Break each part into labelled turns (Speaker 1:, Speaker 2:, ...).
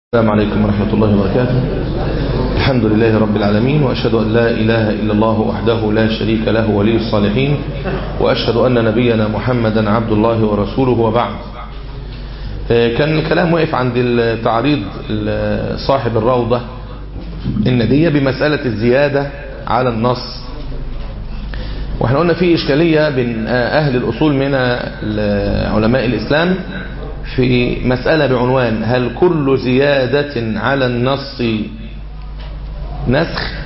Speaker 1: السلام عليكم ورحمة الله وبركاته الحمد لله رب العالمين وأشهد أن لا إله إلا الله وحده لا شريك له ولي الصالحين وأشهد أن نبينا محمدا عبد الله ورسوله وبعد كان الكلام واقف عند التعريض صاحب الروضة الندية بمسألة الزيادة على النص واحنا قلنا في إشكالية بين أهل الأصول من علماء الإسلام في مسألة بعنوان هل كل زيادة على النص نسخ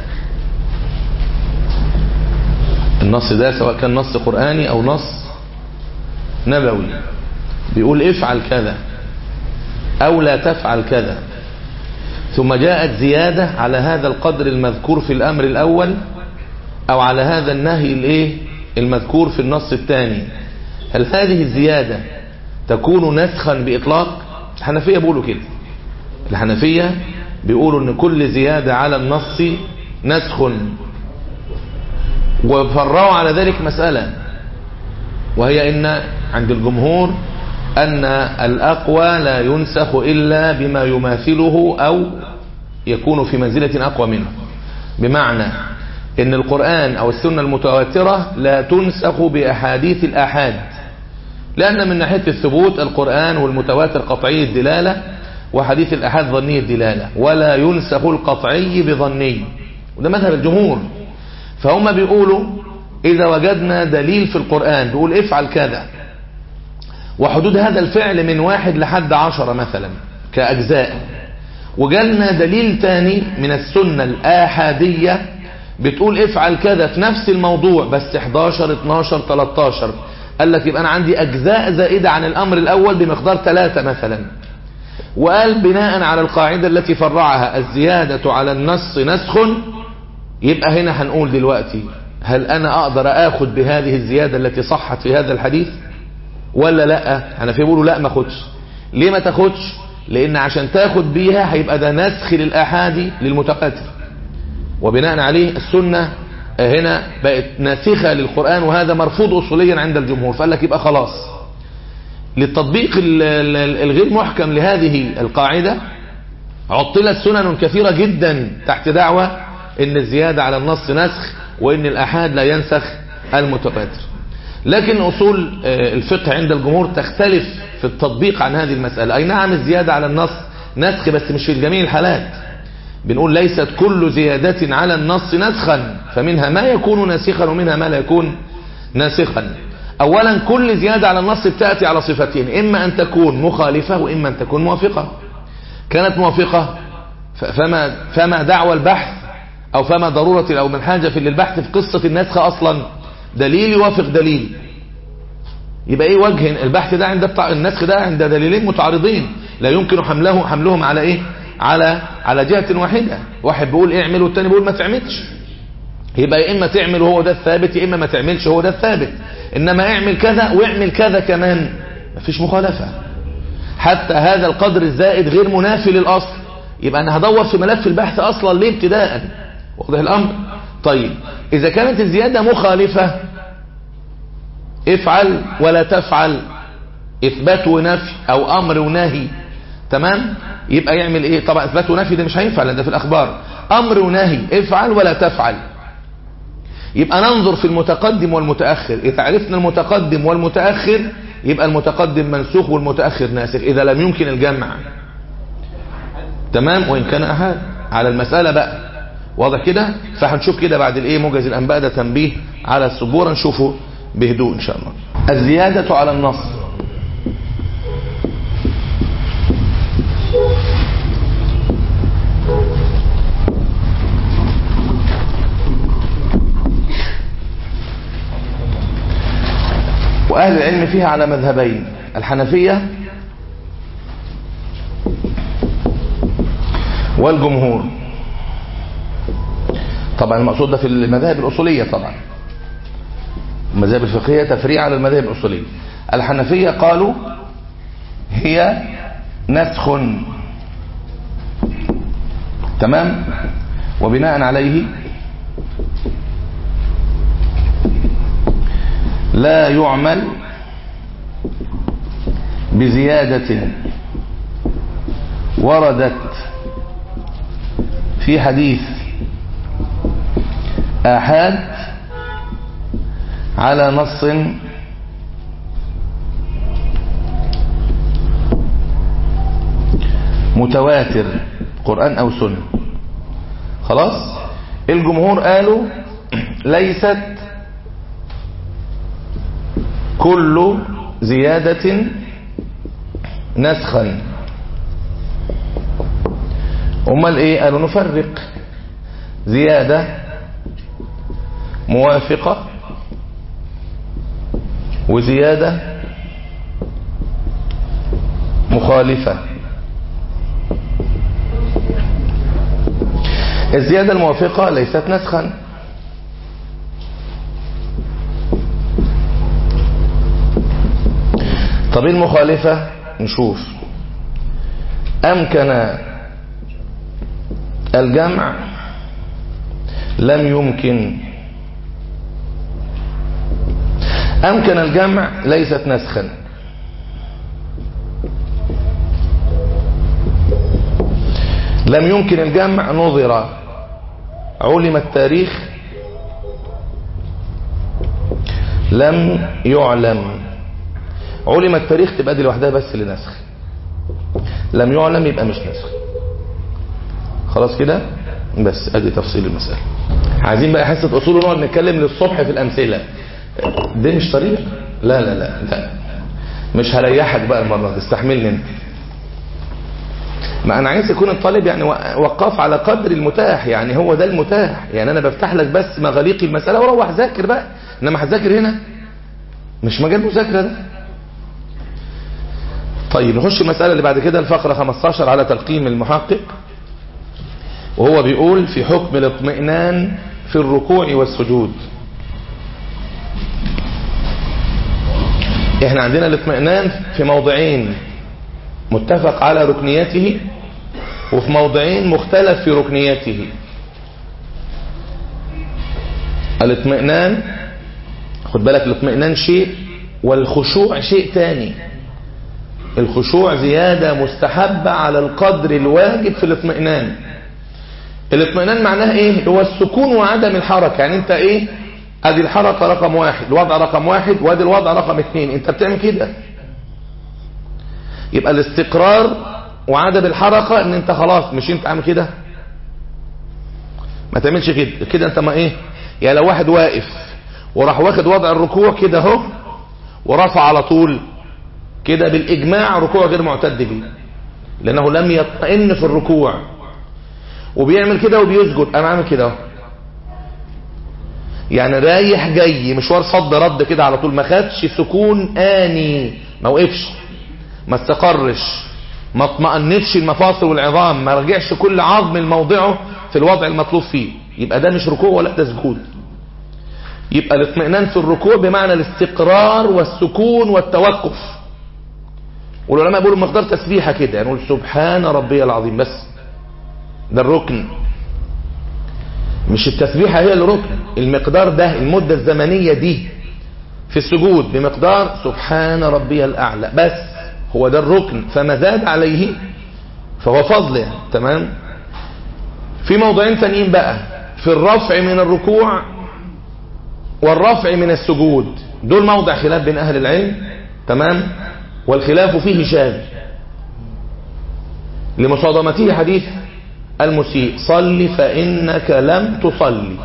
Speaker 1: النص ده سواء كان نص قرآني أو نص نبوي بيقول افعل كذا أو لا تفعل كذا ثم جاءت زيادة على هذا القدر المذكور في الأمر الأول أو على هذا النهي الايه المذكور في النص الثاني هل هذه الزيادة تكون نسخا بإطلاق الحنفية بيقولوا كده الحنفية بيقولوا ان كل زيادة على النص نسخ وفرعوا على ذلك مسألة وهي ان عند الجمهور ان الأقوى لا ينسخ إلا بما يماثله أو يكون في منزلة أقوى منه بمعنى ان القرآن أو السنة المتواترة لا تنسخ بأحاديث الأحاد لأن من ناحية الثبوت القرآن والمتواتر قطعي الدلالة وحديث الأحاد ظني الدلالة ولا ينسخ القطعي بظني وده مذهب الجمهور فهم بيقولوا إذا وجدنا دليل في القرآن بيقول افعل كذا وحدود هذا الفعل من واحد لحد عشرة مثلا كأجزاء وجالنا دليل تاني من السنة الآحادية بتقول افعل كذا في نفس الموضوع بس 11 12 13 قال لك يبقى أنا عندي أجزاء زائدة عن الأمر الأول بمقدار ثلاثة مثلا وقال بناء على القاعدة التي فرعها الزيادة على النص نسخ يبقى هنا هنقول دلوقتي هل أنا أقدر أخذ بهذه الزيادة التي صحت في هذا الحديث ولا لا أنا في بيقولوا لا ما خدش ليه ما تاخدش لأن عشان تاخد بيها هيبقى ده نسخ للأحادي للمتقاتل وبناء عليه السنة هنا بقت ناسخة للقرآن وهذا مرفوض أصوليا عند الجمهور فقال لك يبقى خلاص للتطبيق الغير محكم لهذه القاعدة عطلت سنن كثيرة جدا تحت دعوة ان الزيادة على النص نسخ وان الأحاد لا ينسخ المتواتر لكن أصول الفقه عند الجمهور تختلف في التطبيق عن هذه المسألة أي نعم الزيادة على النص نسخ بس مش في جميع الحالات بنقول ليست كل زيادة على النص نسخا فمنها ما يكون ناسخا ومنها ما لا يكون ناسخا اولا كل زيادة على النص بتأتي على صفتين اما ان تكون مخالفة واما ان تكون موافقة كانت موافقة فما, فما دعوى البحث او فما ضرورة او من حاجة في للبحث في قصة النسخ اصلا دليل يوافق دليل يبقى ايه وجه البحث ده عند النسخ ده عند دليلين متعارضين لا يمكن حمله حملهم على ايه على على جهة واحدة واحد بيقول اعمل والتاني بيقول ما تعملش يبقى يا اما تعمل وهو ده الثابت يا اما ما تعملش هو ده الثابت انما اعمل كذا واعمل كذا كمان مفيش مخالفة حتى هذا القدر الزائد غير منافي للاصل يبقى انا هدور في ملف البحث اصلا ليه ابتداء واضح الامر طيب اذا كانت الزيادة مخالفة افعل ولا تفعل اثبات ونفي او امر ونهي تمام يبقى يعمل ايه طبعا اثبات ونفي ده مش هينفع لان ده في الاخبار امر ونهي افعل ولا تفعل يبقى ننظر في المتقدم والمتاخر اذا عرفنا المتقدم والمتاخر يبقى المتقدم منسوخ والمتاخر ناسخ اذا لم يمكن الجمع تمام وان كان احد على المساله بقى واضح كده فهنشوف كده بعد الايه موجز الانباء ده تنبيه على السبوره نشوفه بهدوء ان شاء الله الزياده على النص وأهل العلم فيها على مذهبين الحنفية والجمهور طبعا المقصود ده في المذاهب الأصولية طبعا المذاهب الفقهية تفريع على المذاهب الأصولية الحنفية قالوا هي نسخ تمام وبناء عليه لا يعمل بزيادة وردت في حديث آحاد على نص متواتر قرآن أو سنة خلاص الجمهور قالوا ليست كل زيادة نسخا امال ايه قالوا نفرق زيادة موافقة وزيادة مخالفة الزيادة الموافقة ليست نسخا طب المخالفة نشوف أمكن الجمع لم يمكن أمكن الجمع ليست نسخا لم يمكن الجمع نظر علم التاريخ لم يعلم علم التاريخ تبقى دي لوحدها بس لنسخ لم يعلم يبقى مش نسخ خلاص كده بس ادي تفصيل المسألة عايزين بقى حصة اصول ونقعد نتكلم للصبح في الامثلة دي مش طريق لا لا لا لا مش هريحك بقى المرة دي استحملني انت ما انا عايز يكون الطالب يعني وقاف على قدر المتاح يعني هو ده المتاح يعني انا بفتح لك بس مغاليق المسألة وروح ذاكر بقى انما هتذاكر هنا مش مجال مذاكرة ده طيب نخش المسألة اللي بعد كده الفقرة 15 على تلقيم المحقق وهو بيقول في حكم الاطمئنان في الركوع والسجود احنا عندنا الاطمئنان في موضعين متفق على ركنيته وفي موضعين مختلف في ركنيته الاطمئنان خد بالك الاطمئنان شيء والخشوع شيء تاني الخشوع زيادة مستحبة على القدر الواجب في الاطمئنان الاطمئنان معناها ايه هو السكون وعدم الحركة يعني انت ايه ادي الحركة رقم واحد الوضع رقم واحد وادي الوضع رقم اثنين انت بتعمل كده يبقى الاستقرار وعدم الحركة ان انت خلاص مش انت عامل كده ما تعملش كده كده انت ما ايه يعني لو واحد واقف وراح واخد وضع الركوع كده اهو ورفع على طول كده بالاجماع ركوع غير معتد به لانه لم يطمئن في الركوع وبيعمل كده وبيسجد انا عامل كده اهو يعني رايح جاي مشوار صد رد كده على طول ما خدش سكون اني ما وقفش ما استقرش ما اطمأنتش المفاصل والعظام ما رجعش كل عظم لموضعه في الوضع المطلوب فيه يبقى ده مش ركوع ولا ده سجود يبقى الاطمئنان في الركوع بمعنى الاستقرار والسكون والتوقف والعلماء بيقولوا مقدار تسبيحه كده يعني نقول سبحان ربي العظيم بس ده الركن مش التسبيحه هي الركن المقدار ده المده الزمنيه دي في السجود بمقدار سبحان ربي الاعلى بس هو ده الركن فما زاد عليه فهو فضل يعني تمام في موضوعين ثانيين بقى في الرفع من الركوع والرفع من السجود دول موضع خلاف بين اهل العلم تمام والخلاف فيه شاذ لمصادمته حديث المسيء صل فإنك لم تصلي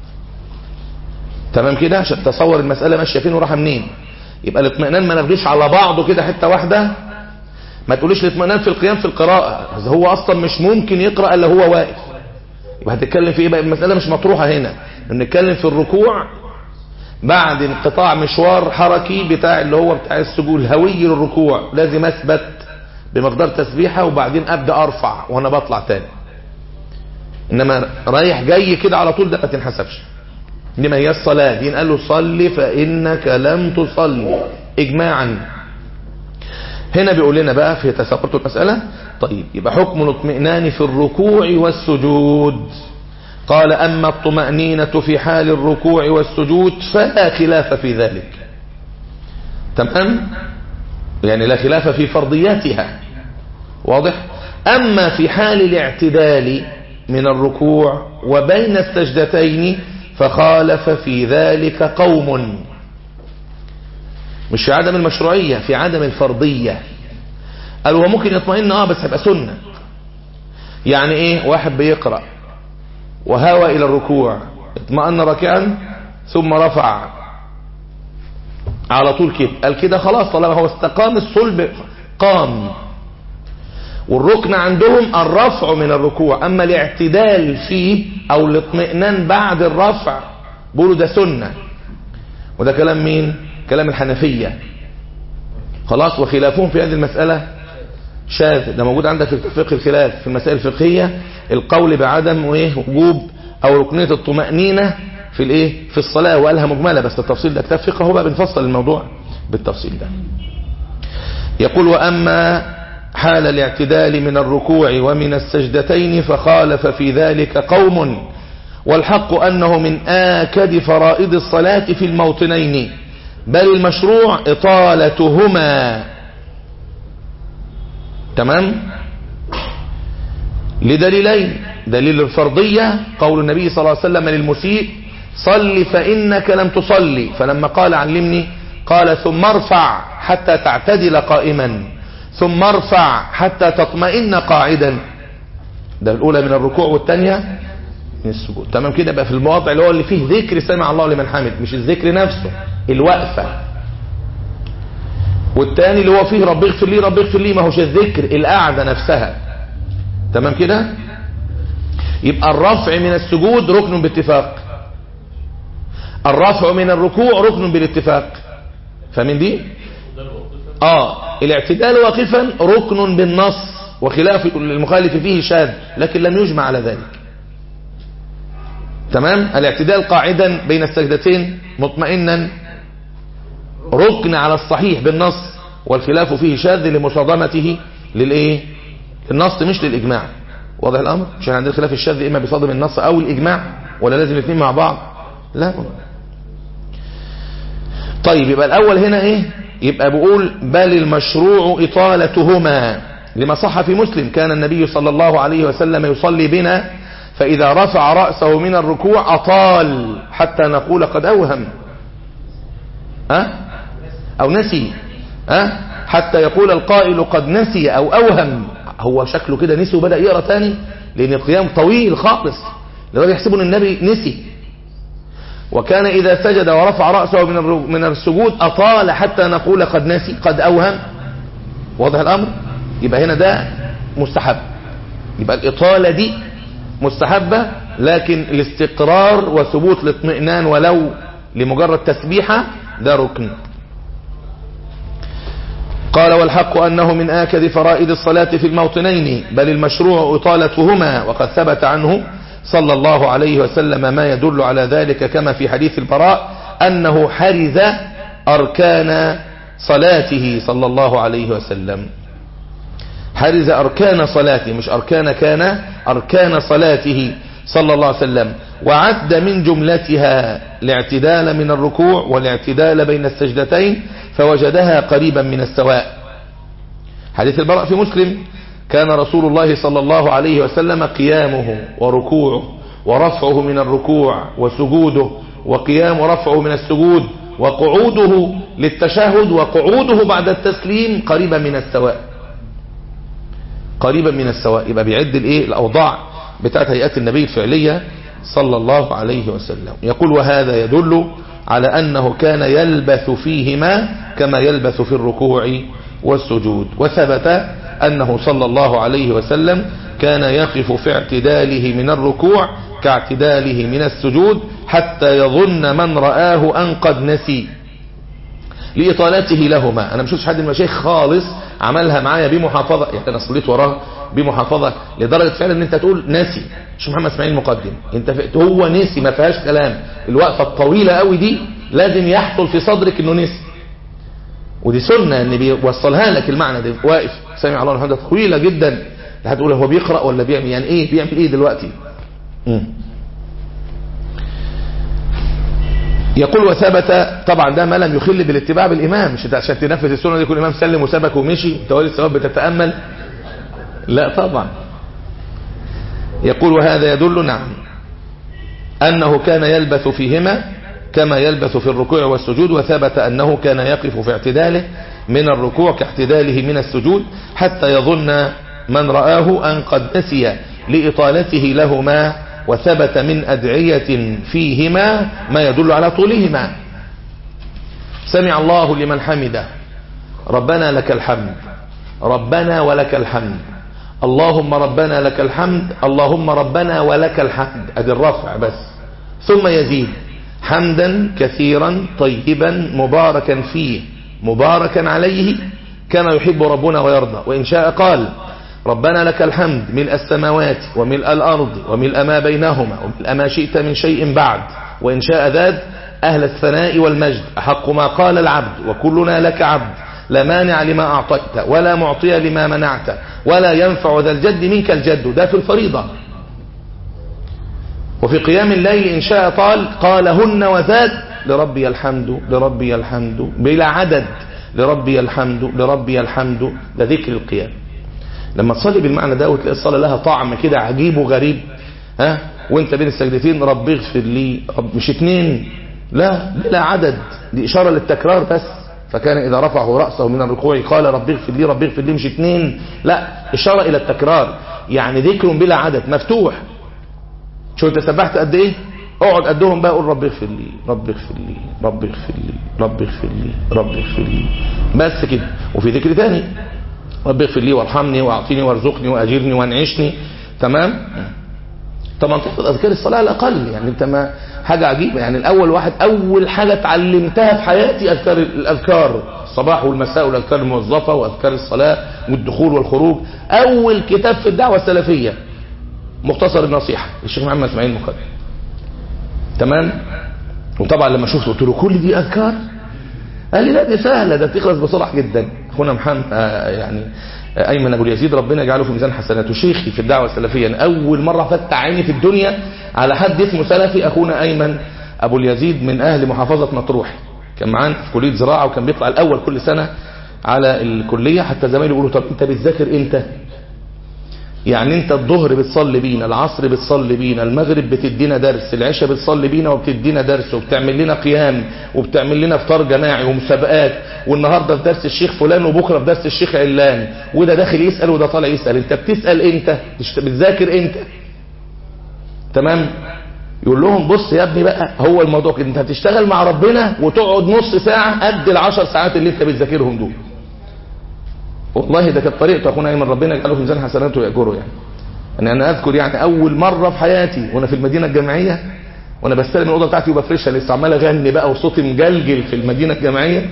Speaker 1: تمام كده عشان تصور المسألة ماشية فين وراحة منين يبقى الاطمئنان ما ناخدوش على بعضه كده حتة واحدة ما تقوليش الاطمئنان في القيام في القراءة هو أصلا مش ممكن يقرأ إلا هو واقف يبقى هتتكلم في ايه بقى المسألة مش مطروحة هنا نتكلم في الركوع بعد انقطاع مشوار حركي بتاع اللي هو بتاع السجود الهوي للركوع لازم اثبت بمقدار تسبيحة وبعدين ابدأ ارفع وانا بطلع تاني انما رايح جاي كده على طول ده ما تنحسبش دي ما هي الصلاة دي قال له صلي فانك لم تصلي اجماعا هنا بيقول لنا بقى في تساقط المسألة طيب يبقى حكم الاطمئنان في الركوع والسجود قال أما الطمأنينة في حال الركوع والسجود فلا خلاف في ذلك تمام يعني لا خلاف في فرضياتها واضح أما في حال الاعتدال من الركوع وبين السجدتين فخالف في ذلك قوم مش في عدم المشروعية في عدم الفرضية قالوا هو ممكن يطمئن اه بس هيبقى سنة يعني ايه واحد بيقرأ وهوى الى الركوع اطمأن راكعا ثم رفع على طول كده قال كده خلاص طالما هو استقام الصلب قام والركن عندهم الرفع من الركوع اما الاعتدال فيه او الاطمئنان بعد الرفع بيقولوا ده سنة وده كلام مين كلام الحنفية خلاص وخلافهم في هذه المسألة شاذ ده موجود عندك في الفقه الخلاف في المسائل الفقهية القول بعدم وايه وجوب او ركنية الطمأنينة في الايه في الصلاة وقالها مجملة بس التفصيل ده كتاب فقه هو بقى بنفصل الموضوع بالتفصيل ده يقول واما حال الاعتدال من الركوع ومن السجدتين فخالف في ذلك قوم والحق أنه من آكد فرائض الصلاة في الموطنين بل المشروع إطالتهما تمام لدليلين دليل الفرضية قول النبي صلى الله عليه وسلم للمسيء صل فإنك لم تصلي فلما قال علمني قال ثم ارفع حتى تعتدل قائما ثم ارفع حتى تطمئن قاعدا ده الأولى من الركوع والثانية من السجود تمام كده بقى في المواضع اللي هو اللي فيه ذكر سمع الله لمن حمد مش الذكر نفسه الوقفة والتاني اللي هو فيه رب اغفر لي رب اغفر لي ما هوش الذكر القعدة نفسها تمام كده يبقى الرفع من السجود ركن باتفاق الرفع من الركوع ركن بالاتفاق فمن دي اه الاعتدال واقفا ركن بالنص وخلاف المخالف فيه شاذ لكن لم يجمع على ذلك تمام الاعتدال قاعدا بين السجدتين مطمئنا ركن على الصحيح بالنص والخلاف فيه شاذ لمصادمته للايه النص مش للاجماع واضح الامر مش عندنا خلاف الشاذ اما بيصادم النص او الاجماع ولا لازم الاثنين مع بعض لا طيب يبقى الاول هنا ايه يبقى بقول بل المشروع اطالتهما لما صح في مسلم كان النبي صلى الله عليه وسلم يصلي بنا فإذا رفع رأسه من الركوع أطال حتى نقول قد أوهم أه؟ أو نسي أه؟ حتى يقول القائل قد نسي أو أوهم هو شكله كده نسي وبدأ يقرأ تاني لأن القيام طويل خالص لذلك يحسبون النبي نسي وكان إذا سجد ورفع رأسه من من السجود أطال حتى نقول قد نسي قد أوهم واضح الأمر يبقى هنا ده مستحب يبقى الإطالة دي مستحبة لكن الاستقرار وثبوت الاطمئنان ولو لمجرد تسبيحة ده ركن قال والحق أنه من آكد فرائد الصلاة في الموطنين بل المشروع إطالتهما وقد ثبت عنه صلى الله عليه وسلم ما يدل على ذلك كما في حديث البراء أنه حرز أركان صلاته صلى الله عليه وسلم حرز أركان صلاته مش أركان كان أركان صلاته صلى الله عليه وسلم وعد من جملتها الاعتدال من الركوع والاعتدال بين السجدتين فوجدها قريبا من السواء حديث البراء في مسلم كان رسول الله صلى الله عليه وسلم قيامه وركوعه ورفعه من الركوع وسجوده وقيام ورفعه من السجود وقعوده للتشهد وقعوده بعد التسليم قريبا من السواء قريبا من السواء يبقى بيعد الايه الاوضاع بتاعت هيئات النبي الفعلية صلى الله عليه وسلم يقول وهذا يدل على أنه كان يلبث فيهما كما يلبث في الركوع والسجود وثبت أنه صلى الله عليه وسلم كان يقف في اعتداله من الركوع كاعتداله من السجود حتى يظن من رآه أن قد نسي لإطالته لهما أنا مش شفتش حد من المشايخ خالص عملها معايا بمحافظة يعني أنا صليت وراه بمحافظة لدرجة فعلا ان انت تقول ناسي مش محمد اسماعيل المقدم انت ف... هو نسي ما فيهاش كلام الوقفة الطويلة قوي دي لازم يحصل في صدرك انه نسي ودي سنة ان بيوصلها لك المعنى ده واقف سامع الله الحمد طويلة جدا هتقول هو بيقرأ ولا بيعمل يعني ايه بيعمل ايه دلوقتي م. يقول وثبت طبعا ده ما لم يخل بالاتباع بالامام مش عشان تنفذ السنه دي كل امام سلم وسبك ومشي انت لسه بتتامل لا طبعا يقول وهذا يدل نعم أنه كان يلبث فيهما كما يلبث في الركوع والسجود وثبت أنه كان يقف في اعتداله من الركوع كاعتداله من السجود حتى يظن من رآه أن قد نسي لإطالته لهما وثبت من أدعية فيهما ما يدل على طولهما سمع الله لمن حمده ربنا لك الحمد ربنا ولك الحمد اللهم ربنا لك الحمد اللهم ربنا ولك الحمد ادي الرفع بس ثم يزيد حمدا كثيرا طيبا مباركا فيه مباركا عليه كما يحب ربنا ويرضى وإن شاء قال ربنا لك الحمد ملء السماوات وملء الأرض وملء ما بينهما وملء ما شئت من شيء بعد وإن شاء ذات أهل الثناء والمجد أحق ما قال العبد وكلنا لك عبد لا مانع لما أعطيت ولا معطي لما منعت ولا ينفع ذا الجد منك الجد ده في الفريضة وفي قيام الليل إن شاء طال قالهن وزاد لربي الحمد لربي الحمد بلا عدد لربي الحمد لربي الحمد ده ذكر القيام لما تصلي بالمعنى ده وتلاقي الصلاة لها طعم كده عجيب وغريب ها وانت بين السجدتين ربي اغفر لي رب مش اتنين لا بلا عدد دي إشارة للتكرار بس فكان إذا رفعه رأسه من الركوع قال ربي اغفر لي ربي اغفر لي مش اتنين لا إشارة إلى التكرار يعني ذكر بلا عدد مفتوح شو انت سبحت قد ايه اقعد قدهم بقى قول رب اغفر لي رب اغفر لي رب اغفر لي رب اغفر لي رب اغفر لي بس كده وفي ذكر تاني رب اغفر لي وارحمني واعطيني وارزقني واجرني وانعشني تمام طبعا تحفظ اذكار الصلاه على الاقل يعني انت ما حاجه عجيبه يعني الاول واحد اول حاجه اتعلمتها في حياتي اذكار الاذكار الصباح والمساء والاذكار الموظفه واذكار الصلاه والدخول والخروج اول كتاب في الدعوه السلفيه مختصر النصيحه للشيخ محمد اسماعيل مقدم تمام وطبعا لما شفت قلت له كل دي اذكار قال لي لا دي سهله ده بتخلص بسرعه جدا اخونا محمد آه يعني آه ايمن ابو اليزيد ربنا يجعله في ميزان حسناته شيخي في الدعوه السلفيه أنا اول مره فتح عيني في الدنيا على حد اسمه سلفي اخونا ايمن ابو اليزيد من اهل محافظه مطروح كان معانا في كليه زراعه وكان بيطلع الاول كل سنه على الكليه حتى زمايله يقولوا طب انت بتذاكر امتى يعني انت الظهر بتصلي بينا العصر بتصلي بينا المغرب بتدينا درس العشاء بتصلي بينا وبتدينا درس وبتعمل لنا قيام وبتعمل لنا افطار جماعي ومسابقات والنهارده في درس الشيخ فلان وبكره في درس الشيخ علان وده داخل يسال وده طالع يسال انت بتسال انت بتذاكر انت تمام يقول لهم بص يا ابني بقى هو الموضوع كده انت هتشتغل مع ربنا وتقعد نص ساعه قد العشر ساعات اللي انت بتذاكرهم دول والله ده كانت طريقته اخونا ايمن ربنا يجعله في ميزان حسناته ويأجره يعني ان انا اذكر يعني اول مره في حياتي وانا في المدينه الجامعيه وانا بستلم الاوضه بتاعتي وبفرشها لسه عمال اغني بقى وصوتي مجلجل في المدينه الجامعيه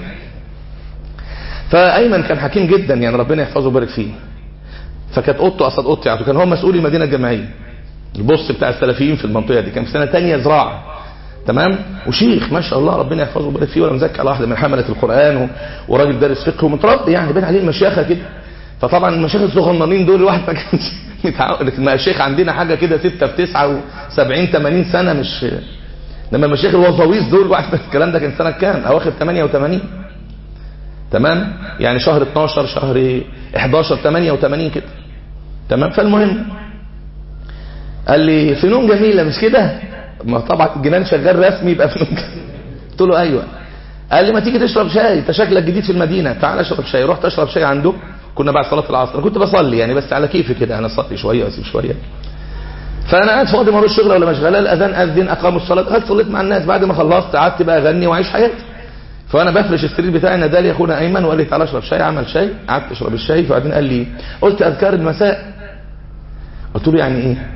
Speaker 1: فايمن كان حكيم جدا يعني ربنا يحفظه ويبارك فيه فكانت اوضته قصد اوضتي يعني كان هو مسؤول المدينه الجامعيه البص بتاع السلفيين في المنطقه دي كان في سنه ثانيه زراعه تمام وشيخ ما شاء الله ربنا يحفظه ويبارك فيه ولا مزكي على واحده من حمله القران و... وراجل دارس فقه ومتربي يعني بين عليه المشيخه كده فطبعا المشايخ الصغننين دول الواحد ما كانش متعود المشايخ عندنا حاجه كده 6 في 9 و70 80 سنه مش لما المشايخ الوظاويس دول واحد الكلام ده كان سنه كام اواخر 88 تمام يعني شهر 12 شهر 11 88 كده تمام فالمهم قال لي فنون جميله مش كده ما طبعا الجنان شغال رسمي يبقى فنون قلت له ايوه قال لي ما تيجي تشرب شاي انت شكلك جديد في المدينه تعال اشرب شاي رحت اشرب شاي عنده كنا بعد صلاه العصر كنت بصلي يعني بس على كيفي كده انا اصلي شويه واسيب شويه فانا قاعد فاضي ما شغل ولا مشغله الاذان اذن اقاموا الصلاه هل صليت مع الناس بعد ما خلصت قعدت بقى اغني واعيش حياتي فانا بفرش السرير بتاعي نادالي اخونا ايمن وقال لي تعالى اشرب شاي عمل شاي قعدت اشرب الشاي فبعدين قال لي قلت اذكار المساء قلت له يعني ايه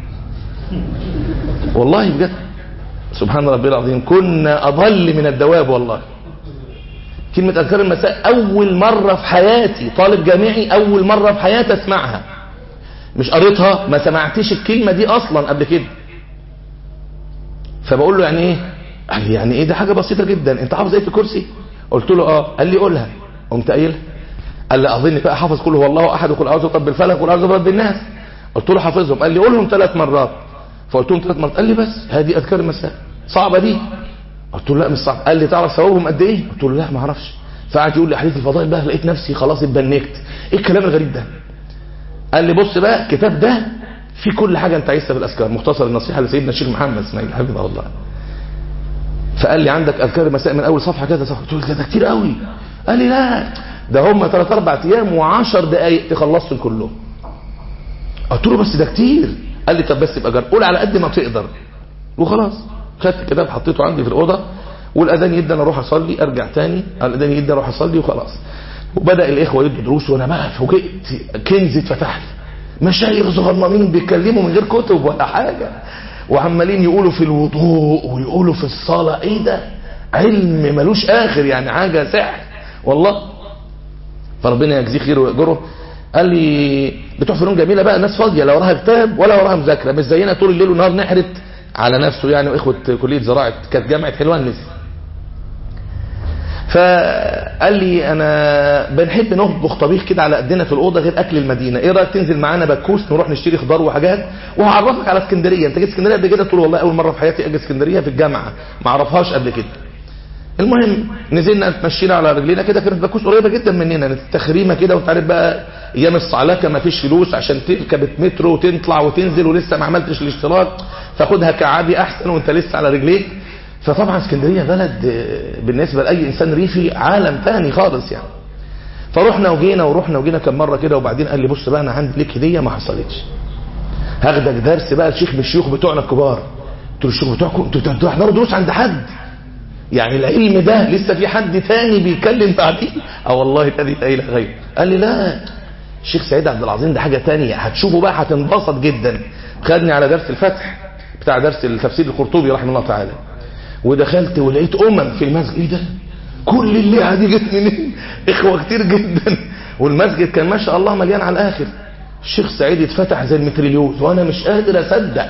Speaker 1: والله بجد سبحان ربي العظيم كنا اضل من الدواب والله كلمة أذكار المساء أول مرة في حياتي طالب جامعي أول مرة في حياتي أسمعها مش قريتها ما سمعتش الكلمة دي أصلا قبل كده فبقول له يعني إيه قال لي يعني إيه ده حاجة بسيطة جدا أنت حافظ إيه في الكرسي قلت له آه قال لي قولها قمت قايلها قال لي أظن بقى حافظ كل هو الله أحد وكل أعوذ برب الفلق وكل أعوذ برب الناس قلت له حافظهم قال لي قولهم ثلاث مرات فقلت لهم ثلاث مرات قال لي بس هذه أذكار المساء صعبة دي قلت له لا مش صعب قال لي تعرف ثوابهم قد ايه قلت له لا ما اعرفش فقعد يقول لي حديث الفضائل بقى لقيت نفسي خلاص اتبنكت ايه الكلام الغريب ده قال لي بص بقى الكتاب ده في كل حاجة انت عايزها في الاذكار مختصر النصيحة لسيدنا الشيخ محمد اسماعيل حفظه الله فقال لي عندك اذكار المساء من اول صفحة كده صفحة قلت له ده كتير قوي قال لي لا ده هم 3 4 ايام و10 دقايق تخلصهم كلهم قلت له بس ده كتير قال لي طب بس يبقى جرب قول على قد ما تقدر وخلاص خدت الكتاب حطيته عندي في الاوضه والاذان يدي انا اروح اصلي ارجع تاني الاذان يدي اروح اصلي وخلاص وبدا الاخوه يدوا دروس وانا بقى فوجئت كنز اتفتح لي مشايخ صغننين بيتكلموا من غير كتب ولا حاجه وعمالين يقولوا في الوضوء ويقولوا في الصلاه ايه ده علم ملوش اخر يعني حاجه سحر والله فربنا يجزيه خير ويأجره قال لي بتوع فنون جميله بقى الناس فاضيه لا وراها كتاب ولا وراها مذاكره مش زينا طول الليل والنهار نحرت على نفسه يعني واخوه كليه زراعه كانت جامعه حلوان لسه فقال لي انا بنحب نطبخ طبيخ كده على قدنا في الاوضه غير اكل المدينه ايه رايك تنزل معانا بكوس نروح نشتري خضار وحاجات وهعرفك على اسكندريه انت جيت اسكندريه قبل كده تقول والله اول مره في حياتي اجي اسكندريه في الجامعه ما اعرفهاش قبل كده المهم نزلنا اتمشينا على رجلينا كده كانت باكوس قريبه جدا مننا تخريمه كده وانت عارف بقى ايام الصعلكه ما فيش فلوس عشان تركب مترو وتطلع وتنزل ولسه ما عملتش الاشتراك فخدها كعادي احسن وانت لسه على رجليك فطبعا اسكندريه بلد بالنسبه لاي انسان ريفي عالم ثاني خالص يعني فرحنا وجينا ورحنا وجينا كم مره كده وبعدين قال لي بص بقى انا عندي ليك هديه ما حصلتش هاخدك درس بقى الشيخ من الشيوخ بتوعنا الكبار قلت له الشيوخ بتوعكم انتوا بتحضروا دروس عند حد يعني العلم ده لسه في حد تاني بيتكلم بعديه اه والله الذي لا اله غيره قال لي لا الشيخ سعيد عبد العظيم ده حاجه تانية هتشوفه بقى هتنبسط جدا خدني على درس الفتح بتاع درس التفسير القرطبي رحمه الله تعالى ودخلت ولقيت امم في المسجد ايه ده كل اللي دي جت منين اخوه كتير جدا والمسجد كان ما شاء الله مليان على الاخر الشيخ سعيد اتفتح زي المتريليوز وانا مش قادر اصدق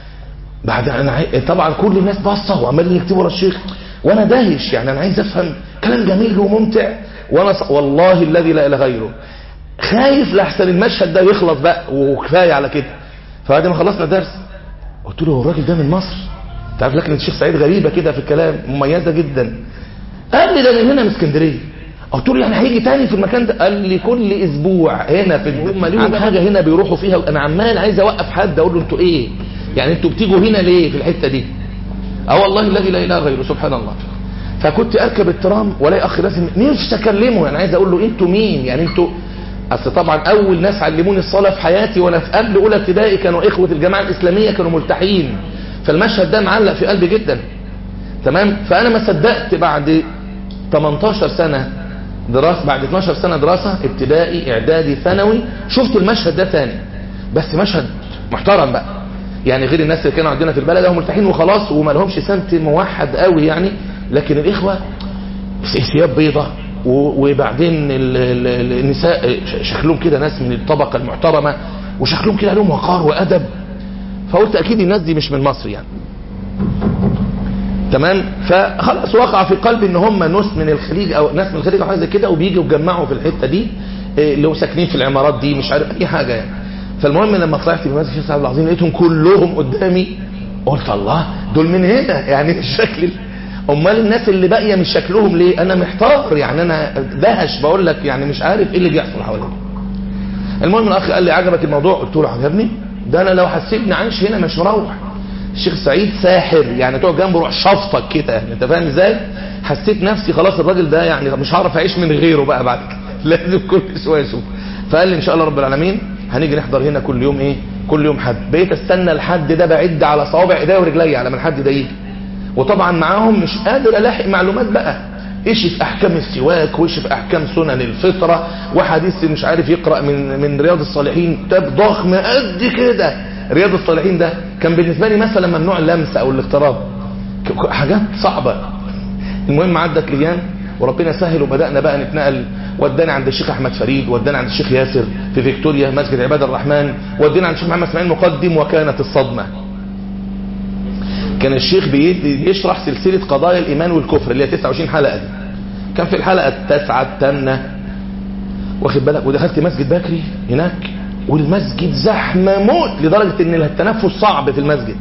Speaker 1: بعد انا عاي... طبعا كل الناس باصه وعمالين يكتبوا ورا الشيخ وانا داهش يعني انا عايز افهم كلام جميل وممتع وانا ص... والله الذي لا اله غيره خايف لحسن المشهد ده يخلص بقى وكفايه على كده فبعد ما خلصنا الدرس قلت له الراجل ده من مصر انت عارف لكن الشيخ سعيد غريبه كده في الكلام مميزه جدا قال لي ده من هنا من اسكندريه قلت له يعني هيجي تاني في المكان ده قال لي كل اسبوع هنا في هم ليهم حاجه هنا بيروحوا فيها انا عمال عايز اوقف حد اقول له انتوا ايه يعني انتوا بتيجوا هنا ليه في الحته دي اه والله الذي لا اله غيره سبحان الله فكنت اركب الترام والاقي اخ لازم نفسي اكلمه يعني عايز اقول له انتوا مين يعني انتوا اصل طبعا اول ناس علموني الصلاه في حياتي وانا في قبل اولى ابتدائي كانوا اخوه الجماعه الاسلاميه كانوا ملتحين فالمشهد ده معلق في قلبي جدا تمام فانا ما صدقت بعد 18 سنه دراسه بعد 12 سنه دراسه ابتدائي اعدادي ثانوي شفت المشهد ده تاني بس مشهد محترم بقى يعني غير الناس اللي كانوا عندنا في البلد هم ملتحين وخلاص وما لهمش سمت موحد قوي يعني لكن الاخوه ثياب بيضة وبعدين النساء شكلهم كده ناس من الطبقه المحترمه وشكلهم كده لهم وقار وادب فقلت اكيد الناس دي مش من مصر يعني تمام فخلاص وقع في قلبي ان هم ناس من الخليج او ناس من الخليج او حاجه زي كده وبيجوا يتجمعوا في الحته دي اللي هو ساكنين في العمارات دي مش عارف اي حاجه يعني فالمهم لما طلعت من مسجد الشيخ عبد العظيم لقيتهم كلهم قدامي قلت الله دول من هنا يعني الشكل امال الناس اللي باقيه مش شكلهم ليه انا محتار يعني انا دهش بقول لك يعني مش عارف ايه اللي بيحصل حواليا المهم الاخ قال لي عجبك الموضوع قلت له عجبني ده انا لو هسيبني عايش هنا مش مروح الشيخ سعيد ساحر يعني تقعد جنبه روح شفطك كده يعني انت فاهم ازاي حسيت نفسي خلاص الراجل ده يعني مش هعرف اعيش من غيره بقى بعد كده لازم كل شويه اشوف فقال لي ان شاء الله رب العالمين هنيجي نحضر هنا كل يوم ايه كل يوم حد بقيت استنى الحد ده بعد على صوابع ايديا ورجليا على ما الحد ده يجي وطبعا معاهم مش قادر الاحق معلومات بقى ايش في احكام السواك وايش في احكام سنن الفطره وحديث مش عارف يقرا من من رياض الصالحين كتاب ضخم قد كده رياض الصالحين ده كان بالنسبه لي مثلا ممنوع اللمس او الاقتراب حاجات صعبه المهم عدت الايام وربنا سهل وبدانا بقى نتنقل ودانا عند الشيخ احمد فريد ودانا عند الشيخ ياسر في فيكتوريا مسجد عباد الرحمن ودينا عند الشيخ محمد اسماعيل مقدم وكانت الصدمه كان الشيخ بيشرح سلسلة قضايا الإيمان والكفر اللي هي 29 حلقة دي كان في الحلقة التاسعة الثامنة واخد بالك ودخلت مسجد بكري هناك والمسجد زحمة موت لدرجة ان التنفس صعب في المسجد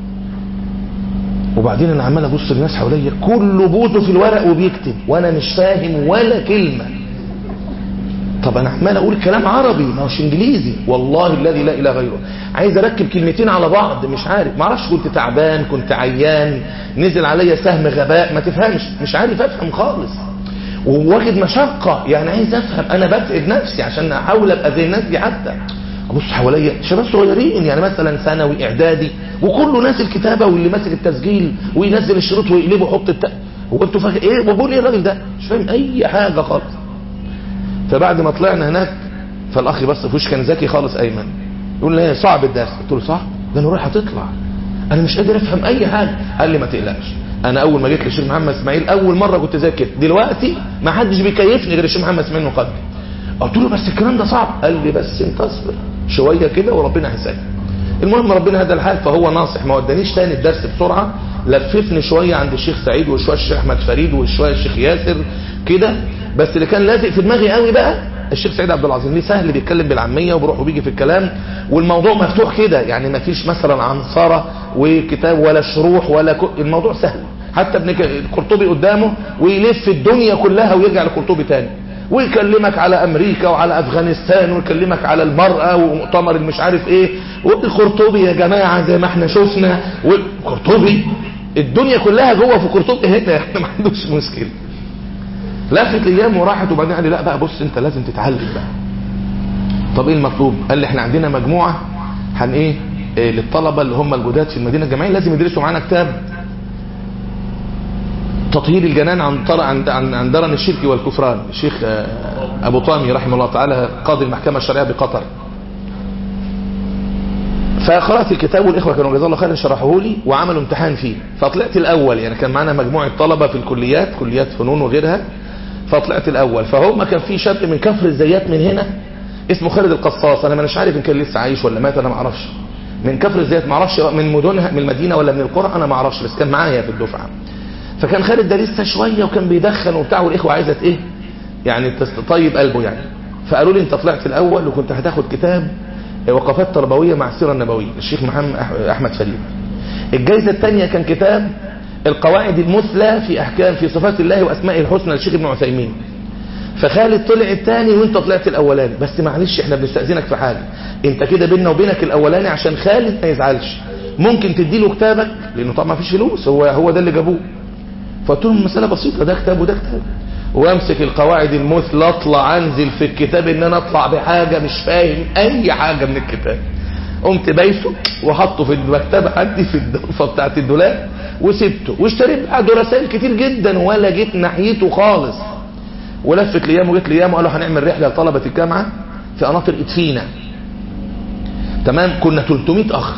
Speaker 1: وبعدين انا عمال ابص للناس حواليا كله بوزه في الورق وبيكتب وانا مش فاهم ولا كلمة طب انا عمال اقول كلام عربي ما هوش انجليزي والله الذي لا اله غيره عايز اركب كلمتين على بعض مش عارف ما اعرفش كنت تعبان كنت عيان نزل عليا سهم غباء ما تفهمش مش عارف افهم خالص وواخد مشقة يعني عايز افهم انا بتعب نفسي عشان احاول ابقى زي الناس دي حتى ابص حواليا شباب صغيرين يعني مثلا ثانوي اعدادي وكله نازل كتابه واللي ماسك التسجيل وينزل الشروط ويقلبه يحط الت... هو انتوا فاكر ايه وبقول ايه الراجل ده مش فاهم اي حاجه خالص فبعد ما طلعنا هناك فالاخ بص في وش كان ذكي خالص ايمن يقول لي صعب الدرس قلت له صعب ده انا رايح هتطلع انا مش قادر افهم اي حاجه قال لي ما تقلقش انا اول ما جيت للشيخ محمد اسماعيل اول مره كنت زي كده دلوقتي ما حدش بيكيفني غير الشيخ محمد اسماعيل مقدم قلت له بس الكلام ده صعب قال لي بس انت اصبر شويه كده وربنا هيسهل المهم ربنا هدى الحال فهو ناصح ما ودانيش تاني الدرس بسرعه لففني شويه عند الشيخ سعيد وشويه الشيخ احمد فريد وشويه الشيخ ياسر كده بس اللي كان لازق في دماغي قوي بقى الشيخ سعيد عبد العظيم ليه سهل بيتكلم بالعاميه وبيروح وبيجي في الكلام والموضوع مفتوح كده يعني ما فيش مثلا عنصره وكتاب ولا شروح ولا ك... الموضوع سهل حتى ابن القرطبي قدامه ويلف الدنيا كلها ويرجع للقرطبي تاني ويكلمك على امريكا وعلى افغانستان ويكلمك على المرأة ومؤتمر مش عارف ايه والقرطبي يا جماعة زي ما احنا شفنا والقرطبي الدنيا كلها جوه في قرطبي هنا احنا ما عندوش مشكلة لفت ايام وراحت وبعدين قال لي لا بقى بص انت لازم تتعلم بقى طب ايه المطلوب قال لي احنا عندنا مجموعة هن ايه, إيه للطلبة اللي هم الجداد في المدينة الجامعية لازم يدرسوا معانا كتاب تطهير الجنان عن عن عن, عن درن الشرك والكفران الشيخ ابو طامي رحمه الله تعالى قاضي المحكمه الشرعيه بقطر فقرات الكتاب والاخوه كانوا جزاه الله خيرا شرحوه لي وعملوا امتحان فيه فطلعت الاول يعني كان معانا مجموعه طلبه في الكليات كليات فنون وغيرها فطلعت الاول فهم كان في شاب من كفر الزيات من هنا اسمه خالد القصاص انا مش عارف ان كان لسه عايش ولا مات انا ما اعرفش من كفر الزيات ما اعرفش من مدنها من المدينه ولا من القرى انا ما اعرفش بس كان معايا في الدفعه فكان خالد ده لسه شويه وكان بيدخن وبتاع والاخوه عايزه ايه يعني تطيب قلبه يعني فقالوا لي انت طلعت الاول وكنت هتاخد كتاب وقفات تربويه مع السيره النبويه الشيخ محمد احمد فريد الجائزه الثانيه كان كتاب القواعد المثلى في احكام في صفات الله واسمائه الحسنى للشيخ ابن عثيمين فخالد طلع الثاني وانت طلعت الاولاني بس معلش احنا بنستاذنك في حاجه انت كده بيننا وبينك الاولاني عشان خالد ما يزعلش ممكن تديله كتابك لانه طبعا ما فيش فلوس هو هو ده اللي جابوه فقلت لهم مسألة بسيطة ده كتاب وده كتاب وامسك القواعد المثلى اطلع انزل في الكتاب ان انا اطلع بحاجة مش فاهم اي حاجة من الكتاب قمت بايسه وحطه في المكتبة عندي في الضلفة بتاعت الدولاب وسبته واشتريت بعده رسائل كتير جدا ولا جيت ناحيته خالص ولفت ليام وجيت ليام وقالوا هنعمل رحلة لطلبة الجامعة في قناطر ادفينا تمام كنا 300 اخ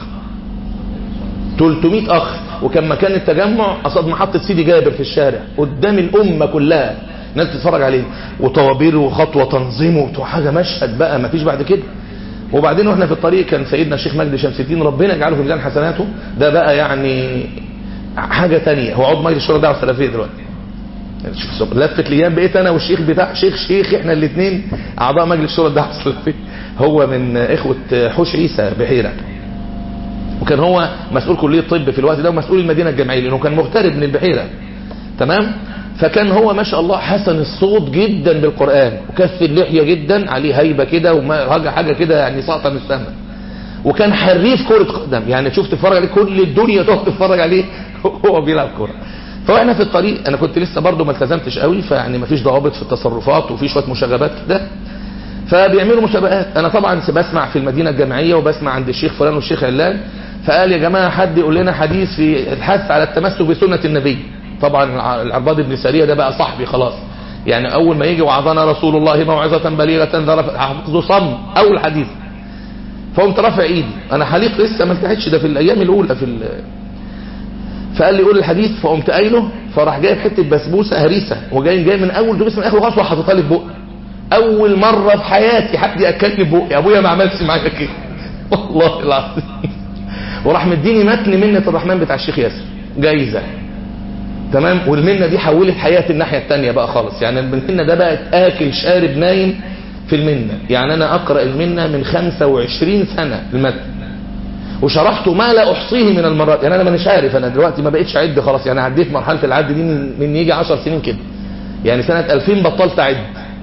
Speaker 1: 300 اخ وكان مكان التجمع قصاد محطة سيدي جابر في الشارع قدام الأمة كلها ناس تتفرج عليه وطوابير وخطوة تنظيم وحاجة مشهد بقى ما فيش بعد كده وبعدين واحنا في الطريق كان سيدنا الشيخ مجدي شمس الدين ربنا يجعله في ميزان حسناته ده بقى يعني حاجة تانية هو عضو مجلس الشورى دعوة سلفية دلوقتي لفت ليام بقيت انا والشيخ بتاع شيخ شيخ احنا الاثنين اعضاء مجلس الشورى الدعوة السلفية هو من اخوة حوش عيسى بحيرة وكان هو مسؤول كلية طب في الوقت ده ومسؤول المدينة الجامعية لأنه كان مغترب من البحيرة تمام فكان هو ما شاء الله حسن الصوت جدا بالقرآن وكف اللحية جدا عليه هيبة كده وحاجة حاجة كده يعني ساقطة من السماء وكان حريف كرة قدم يعني تشوف تتفرج عليه كل الدنيا تقعد تتفرج عليه هو بيلعب كرة فاحنا في الطريق انا كنت لسه برضه ما التزمتش قوي فيعني ما فيش ضوابط في التصرفات وفي شويه مشاغبات كده فبيعملوا مسابقات انا طبعا بسمع في المدينه الجامعيه وبسمع عند الشيخ فلان والشيخ علان فقال يا جماعة حد يقول لنا حديث في الحث على التمسك بسنة النبي طبعا العرباض بن سارية ده بقى صاحبي خلاص يعني اول ما يجي وعظنا رسول الله موعظة بليغة حفظه صم اول حديث فقمت رافع ايدي انا حليق لسه ما التحتش ده في الايام الاولى في ال... فقال لي قول الحديث فقمت قايله فراح جايب حته بسبوسه هريسه وجاي جاي من اول دبس من اخر خالص وحاططها لي في بقي اول مره في حياتي حد ياكلني بقي ابويا ما عملش معايا كده والله العظيم وراح مديني متن منة الرحمن بتاع الشيخ ياسر جايزة تمام والمنة دي حولت حياتي الناحية التانية بقى خالص يعني المنة ده بقت اكل شارب نايم في المنة يعني انا اقرأ المنة من 25 سنة المتن وشرحته ما لا احصيه من المرات يعني انا مش عارف انا دلوقتي ما بقتش اعد خلاص يعني عديت مرحلة العد دي من, من يجي 10 سنين كده يعني سنة 2000 بطلت اعد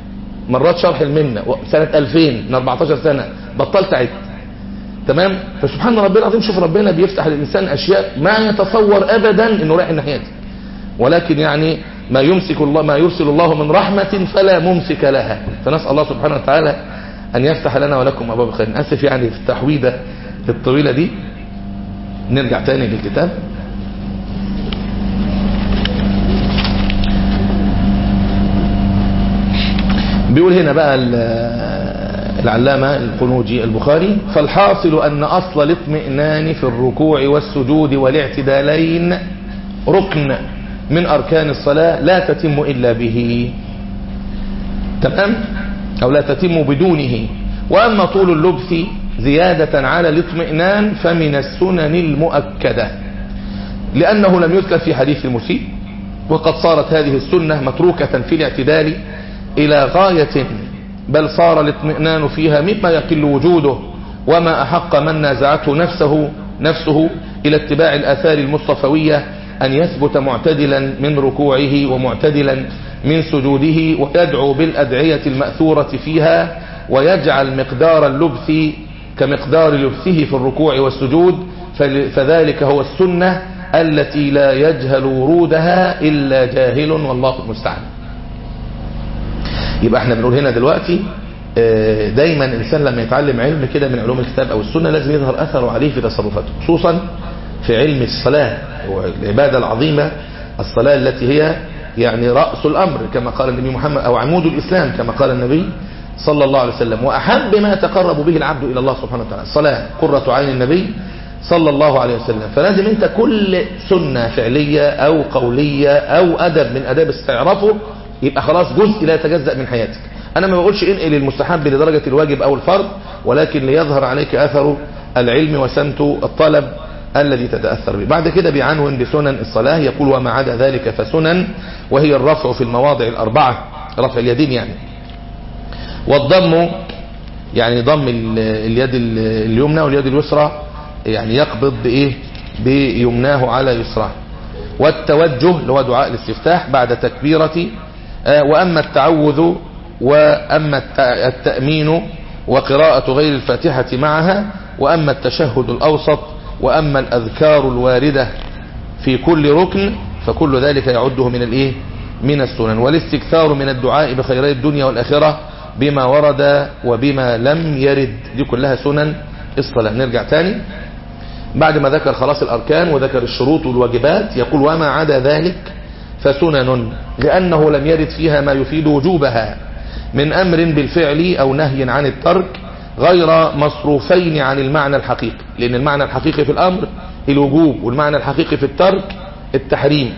Speaker 1: مرات شرح المنة سنة 2000 من 14 سنة بطلت عد تمام فسبحان ربي العظيم شوف ربنا بيفتح للإنسان أشياء ما يتصور أبدا أنه رايح الناحية دي ولكن يعني ما يمسك الله ما يرسل الله من رحمة فلا ممسك لها فنسأل الله سبحانه وتعالى أن يفتح لنا ولكم أبواب الخير أسف يعني في التحويدة الطويلة دي نرجع تاني للكتاب بيقول هنا بقى العلامة القنوجي البخاري فالحاصل أن أصل الاطمئنان في الركوع والسجود والاعتدالين ركن من أركان الصلاة لا تتم إلا به تمام أو لا تتم بدونه وأما طول اللبث زيادة على الاطمئنان فمن السنن المؤكدة لأنه لم يذكر في حديث المسيء وقد صارت هذه السنة متروكة في الاعتدال إلى غاية بل صار الاطمئنان فيها مما يقل وجوده وما أحق من نازعته نفسه نفسه إلى اتباع الآثار المصطفوية أن يثبت معتدلا من ركوعه ومعتدلا من سجوده ويدعو بالأدعية المأثورة فيها ويجعل مقدار اللبث كمقدار لبثه في الركوع والسجود فذلك هو السنة التي لا يجهل ورودها إلا جاهل والله المستعان يبقى احنا بنقول هنا دلوقتي دايما الانسان لما يتعلم علم كده من علوم الكتاب او السنة لازم يظهر اثره عليه في تصرفاته خصوصا في علم الصلاة والعبادة العظيمة الصلاة التي هي يعني رأس الامر كما قال النبي محمد او عمود الاسلام كما قال النبي صلى الله عليه وسلم واحب ما يتقرب به العبد الى الله سبحانه وتعالى الصلاة قرة عين النبي صلى الله عليه وسلم فلازم انت كل سنة فعلية او قولية او ادب من اداب استعرافه يبقى خلاص جزء لا يتجزأ من حياتك انا ما بقولش انقل المستحب لدرجة الواجب او الفرض ولكن ليظهر عليك اثر العلم وسمت الطلب الذي تتأثر به بعد كده بيعنون بسنن الصلاة يقول وما عدا ذلك فسنن وهي الرفع في المواضع الأربعة رفع اليدين يعني والضم يعني ضم اليد اليمنى واليد اليسرى يعني يقبض بإيه بيمناه على يسراه والتوجه اللي هو دعاء الاستفتاح بعد تكبيرة وأما التعوذ وأما التأمين وقراءة غير الفاتحة معها وأما التشهد الأوسط وأما الأذكار الواردة في كل ركن فكل ذلك يعده من الإيه من السنن والاستكثار من الدعاء بخيري الدنيا والآخرة بما ورد وبما لم يرد دي كلها سنن الصلاة نرجع تاني بعد ما ذكر خلاص الأركان وذكر الشروط والواجبات يقول وما عدا ذلك فسنن لأنه لم يرد فيها ما يفيد وجوبها من أمر بالفعل أو نهي عن الترك غير مصروفين عن المعنى الحقيقي لأن المعنى الحقيقي في الأمر الوجوب والمعنى الحقيقي في الترك التحريم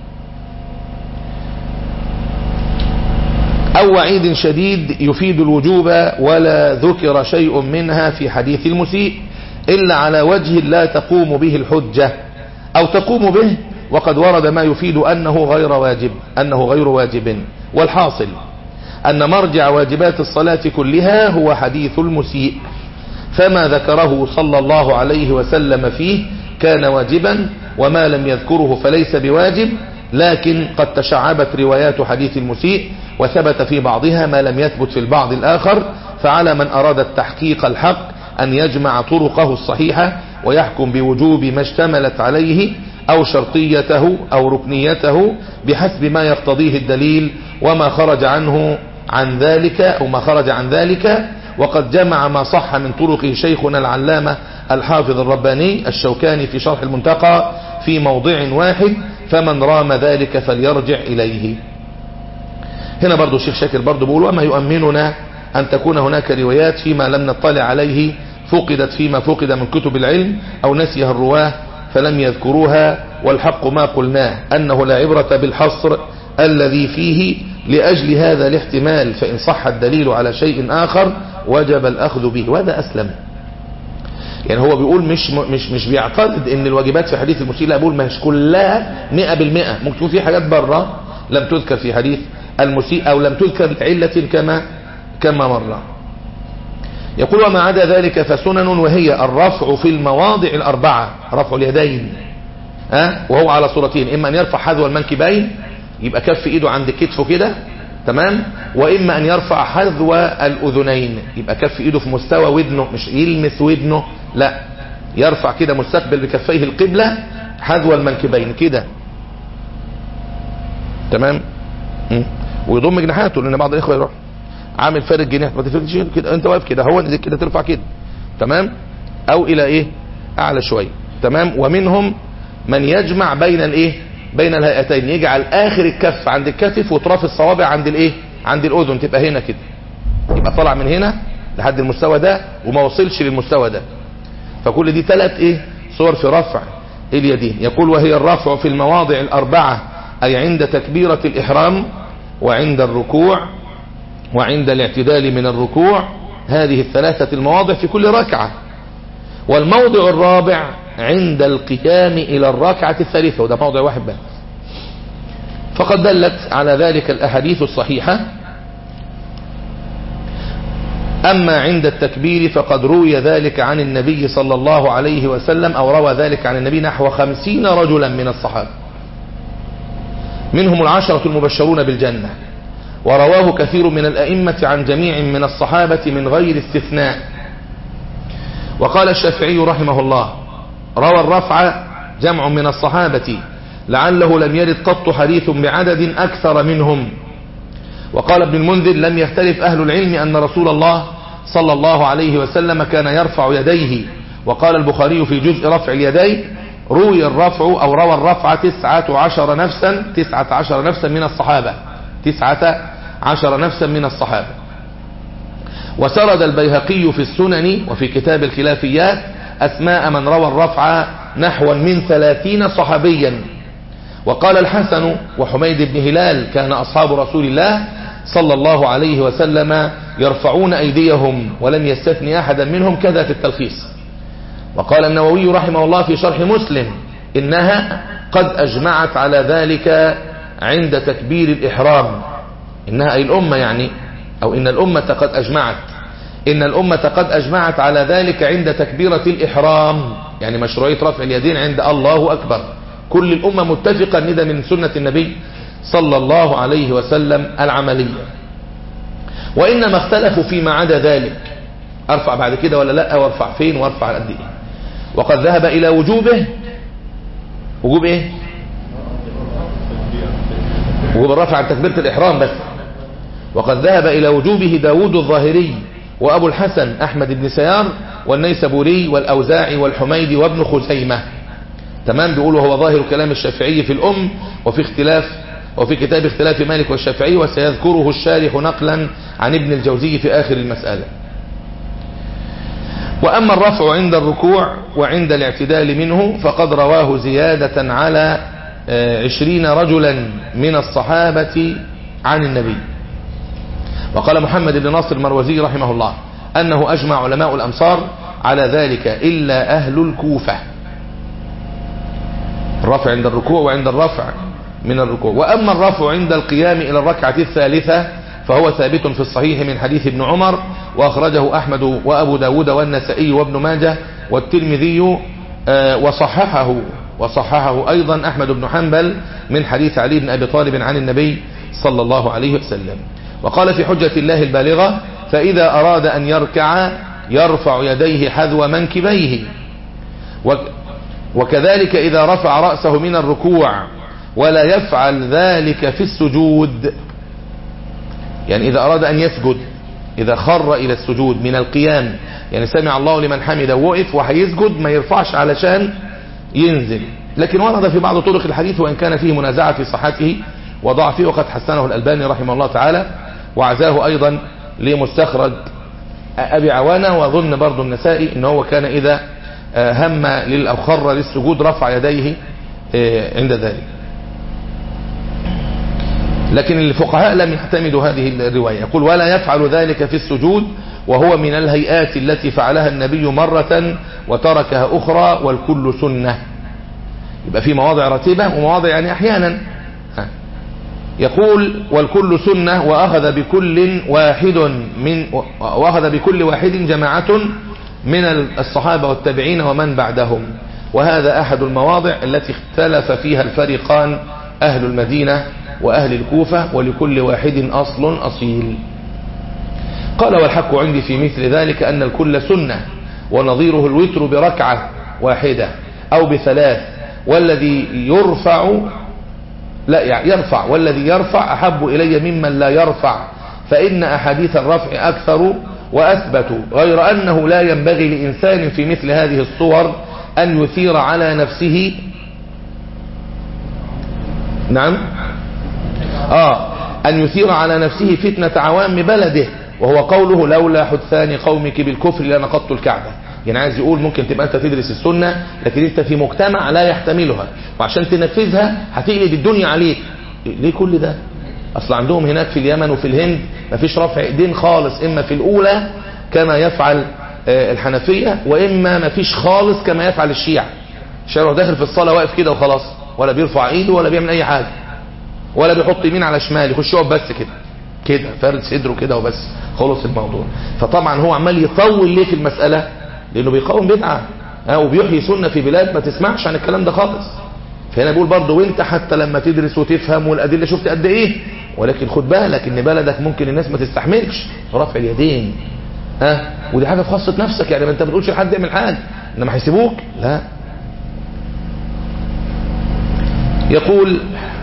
Speaker 1: أو وعيد شديد يفيد الوجوب ولا ذكر شيء منها في حديث المسيء إلا على وجه لا تقوم به الحجة أو تقوم به وقد ورد ما يفيد أنه غير واجب أنه غير واجب والحاصل أن مرجع واجبات الصلاة كلها هو حديث المسيء فما ذكره صلى الله عليه وسلم فيه كان واجبا وما لم يذكره فليس بواجب لكن قد تشعبت روايات حديث المسيء وثبت في بعضها ما لم يثبت في البعض الآخر فعلى من أراد التحقيق الحق أن يجمع طرقه الصحيحة ويحكم بوجوب ما اشتملت عليه أو شرطيته أو ركنيته بحسب ما يقتضيه الدليل وما خرج عنه عن ذلك أو ما خرج عن ذلك وقد جمع ما صح من طرق شيخنا العلامة الحافظ الرباني الشوكاني في شرح المنتقى في موضع واحد فمن رام ذلك فليرجع إليه هنا برضو الشيخ شاكر برضو بيقول وما يؤمننا أن تكون هناك روايات فيما لم نطلع عليه فقدت فيما فقد من كتب العلم أو نسيها الرواه فلم يذكروها والحق ما قلناه أنه لا عبرة بالحصر الذي فيه لأجل هذا الاحتمال فإن صح الدليل على شيء آخر وجب الأخذ به وهذا أسلم يعني هو بيقول مش مش مش بيعتقد ان الواجبات في حديث المسيء لا بيقول مش كلها 100% ممكن تكون في حاجات بره لم تذكر في حديث المسيء او لم تذكر لعلة كما كما مر يقول وما عدا ذلك فسنن وهي الرفع في المواضع الأربعة رفع اليدين ها وهو على صورتين إما أن يرفع حذو المنكبين يبقى كف إيده عند كتفه كده تمام وإما أن يرفع حذو الأذنين يبقى كف إيده في مستوى ودنه مش يلمس ودنه لا يرفع كده مستقبل بكفيه القبلة حذو المنكبين كده تمام م. ويضم جناحاته لأن بعض الإخوة يروح عامل فارق جناح ما تفرقش كده انت واقف كده هو كده ترفع كده تمام او الى ايه اعلى شويه تمام ومنهم من يجمع بين الايه بين الهيئتين يجعل اخر الكف عند الكتف وطراف الصوابع عند الايه عند الاذن تبقى هنا كده يبقى طالع من هنا لحد المستوى ده وما وصلش للمستوى ده فكل دي ثلاث ايه صور في رفع اليدين يقول وهي الرفع في المواضع الاربعه اي عند تكبيره الاحرام وعند الركوع وعند الاعتدال من الركوع هذه الثلاثة المواضع في كل ركعة والموضع الرابع عند القيام إلى الركعة الثالثة وده موضع واحد بس فقد دلت على ذلك الأحاديث الصحيحة أما عند التكبير فقد روي ذلك عن النبي صلى الله عليه وسلم أو روى ذلك عن النبي نحو خمسين رجلا من الصحابة منهم العشرة المبشرون بالجنة ورواه كثير من الأئمة عن جميع من الصحابة من غير استثناء وقال الشافعي رحمه الله روى الرفع جمع من الصحابة لعله لم يرد قط حديث بعدد أكثر منهم وقال ابن المنذر لم يختلف أهل العلم أن رسول الله صلى الله عليه وسلم كان يرفع يديه وقال البخاري في جزء رفع اليدين روي الرفع أو روى الرفع تسعة عشر نفسا تسعة عشر نفسا من الصحابة تسعة عشر نفسا من الصحابة وسرد البيهقي في السنن وفي كتاب الخلافيات أسماء من روى الرفع نحوا من ثلاثين صحابيا وقال الحسن وحميد بن هلال كان أصحاب رسول الله صلى الله عليه وسلم يرفعون أيديهم ولم يستثني أحدا منهم كذا في التلخيص وقال النووي رحمه الله في شرح مسلم إنها قد أجمعت على ذلك عند تكبير الإحرام إنها أي الأمة يعني أو إن الأمة قد أجمعت إن الأمة قد أجمعت على ذلك عند تكبيرة الإحرام يعني مشروعية رفع اليدين عند الله أكبر كل الأمة متفقة أن ده من سنة النبي صلى الله عليه وسلم العملية وإنما اختلفوا فيما عدا ذلك أرفع بعد كده ولا لا وارفع فين وارفع قد إيه وقد ذهب إلى وجوبه وجوب إيه وجوب الرفع عن تكبيرة الإحرام بس وقد ذهب إلى وجوبه داود الظاهري وأبو الحسن أحمد بن سيار والنيسابوري والأوزاعي والحميدي وابن خزيمة تمام بيقولوا هو ظاهر كلام الشافعي في الأم وفي اختلاف وفي كتاب اختلاف مالك والشافعي وسيذكره الشارح نقلا عن ابن الجوزي في آخر المسألة وأما الرفع عند الركوع وعند الاعتدال منه فقد رواه زيادة على عشرين رجلا من الصحابة عن النبي وقال محمد بن ناصر المروزي رحمه الله أنه أجمع علماء الأمصار على ذلك إلا أهل الكوفة الرفع عند الركوع وعند الرفع من الركوع وأما الرفع عند القيام إلى الركعة الثالثة فهو ثابت في الصحيح من حديث ابن عمر وأخرجه أحمد وأبو داود والنسائي وابن ماجه والترمذي وصححه وصححه أيضا أحمد بن حنبل من حديث علي بن أبي طالب عن النبي صلى الله عليه وسلم وقال في حجة الله البالغة فإذا أراد أن يركع يرفع يديه حذو منكبيه وكذلك إذا رفع رأسه من الركوع ولا يفعل ذلك في السجود يعني إذا أراد أن يسجد إذا خر إلى السجود من القيام يعني سمع الله لمن حمد ووقف وهيسجد ما يرفعش علشان ينزل لكن ورد في بعض طرق الحديث وإن كان فيه منازعة في صحته وضعفه وقد حسنه الألباني رحمه الله تعالى وعزاه أيضا لمستخرج أبي عوانة وظن برضو النسائي إن هو كان إذا هم للأخر للسجود رفع يديه عند ذلك لكن الفقهاء لم يعتمدوا هذه الرواية يقول ولا يفعل ذلك في السجود وهو من الهيئات التي فعلها النبي مرة وتركها أخرى والكل سنة يبقى في مواضع رتيبة ومواضع يعني أحيانا يقول والكل سنة وأخذ بكل واحد من وأخذ بكل واحد جماعة من الصحابة والتابعين ومن بعدهم وهذا أحد المواضع التي اختلف فيها الفريقان أهل المدينة وأهل الكوفة ولكل واحد أصل أصيل قال والحق عندي في مثل ذلك أن الكل سنة ونظيره الوتر بركعة واحدة أو بثلاث والذي يرفع لا يعني يرفع والذي يرفع أحب إلي ممن لا يرفع فإن أحاديث الرفع أكثر وأثبت غير أنه لا ينبغي لإنسان في مثل هذه الصور أن يثير على نفسه نعم آه أن يثير على نفسه فتنة عوام بلده وهو قوله لولا حدثان قومك بالكفر لنقضت الكعبة يعني عايز يقول ممكن تبقى انت تدرس السنة لكن انت في مجتمع لا يحتملها وعشان تنفذها هتقلب الدنيا عليك ليه كل ده اصل عندهم هناك في اليمن وفي الهند مفيش رفع ايدين خالص اما في الاولى كما يفعل الحنفية واما مفيش خالص كما يفعل الشيعة الشيعة داخل في الصلاة واقف كده وخلاص ولا بيرفع ايده ولا بيعمل اي حاجة ولا بيحط يمين على شمال يخش يقف بس كده كده فارد صدره كده وبس خلص الموضوع فطبعا هو عمال يطول ليه في المسألة لانه بيقاوم بدعة ها وبيحيي سنة في بلاد ما تسمعش عن الكلام ده خالص فهنا بيقول برضه وانت حتى لما تدرس وتفهم والادله شفت قد ايه ولكن خد بالك ان بلدك ممكن الناس ما تستحملش رفع اليدين ها ودي حاجه في خاصه نفسك يعني ما انت ما بتقولش لحد يعمل حاجه انما هيسيبوك لا يقول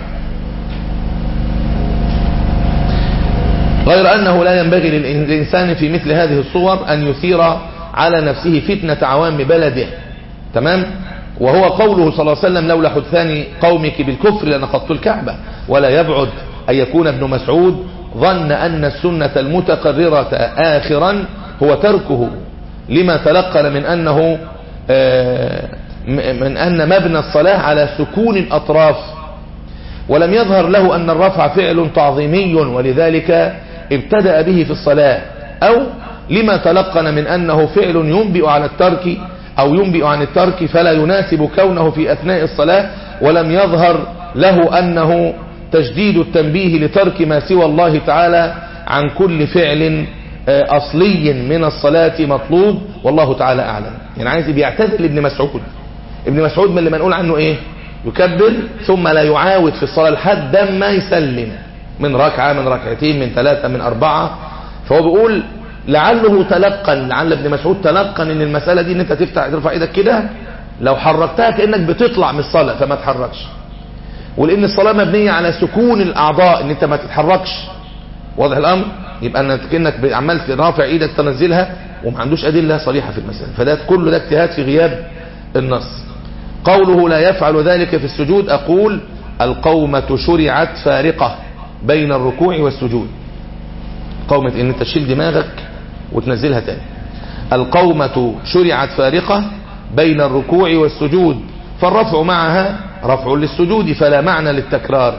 Speaker 1: غير أنه لا ينبغي للإنسان في مثل هذه الصور أن يثير على نفسه فتنة عوام بلده تمام وهو قوله صلى الله عليه وسلم لولا حدثان قومك بالكفر لنقضت الكعبة ولا يبعد أن يكون ابن مسعود ظن أن السنة المتقررة آخرا هو تركه لما تلقن من أنه من أن مبنى الصلاة على سكون الأطراف ولم يظهر له أن الرفع فعل تعظيمي ولذلك ابتدأ به في الصلاة أو لما تلقن من أنه فعل ينبئ على الترك أو ينبئ عن الترك فلا يناسب كونه في أثناء الصلاة ولم يظهر له أنه تجديد التنبيه لترك ما سوى الله تعالى عن كل فعل أصلي من الصلاة مطلوب والله تعالى أعلم يعني عايز بيعتذر لابن مسعود ابن مسعود من اللي منقول عنه إيه يكبر ثم لا يعاود في الصلاة لحد ما يسلم من ركعة من ركعتين من ثلاثة من أربعة فهو بيقول لعله تلقن لعل ابن مسعود تلقن ان المسألة دي ان انت تفتح ترفع ايدك كده لو حركتها كأنك بتطلع من الصلاة فما تحركش ولان الصلاة مبنية على سكون الاعضاء ان انت ما تتحركش واضح الامر يبقى انك كأنك عمال رافع ايدك تنزلها وما عندوش ادلة صريحة في المسألة فده كله ده اجتهاد في غياب النص قوله لا يفعل ذلك في السجود اقول القومة شرعت فارقة بين الركوع والسجود قومة ان انت تشيل دماغك وتنزلها تاني القومة شرعت فارقة بين الركوع والسجود فالرفع معها رفع للسجود فلا معنى للتكرار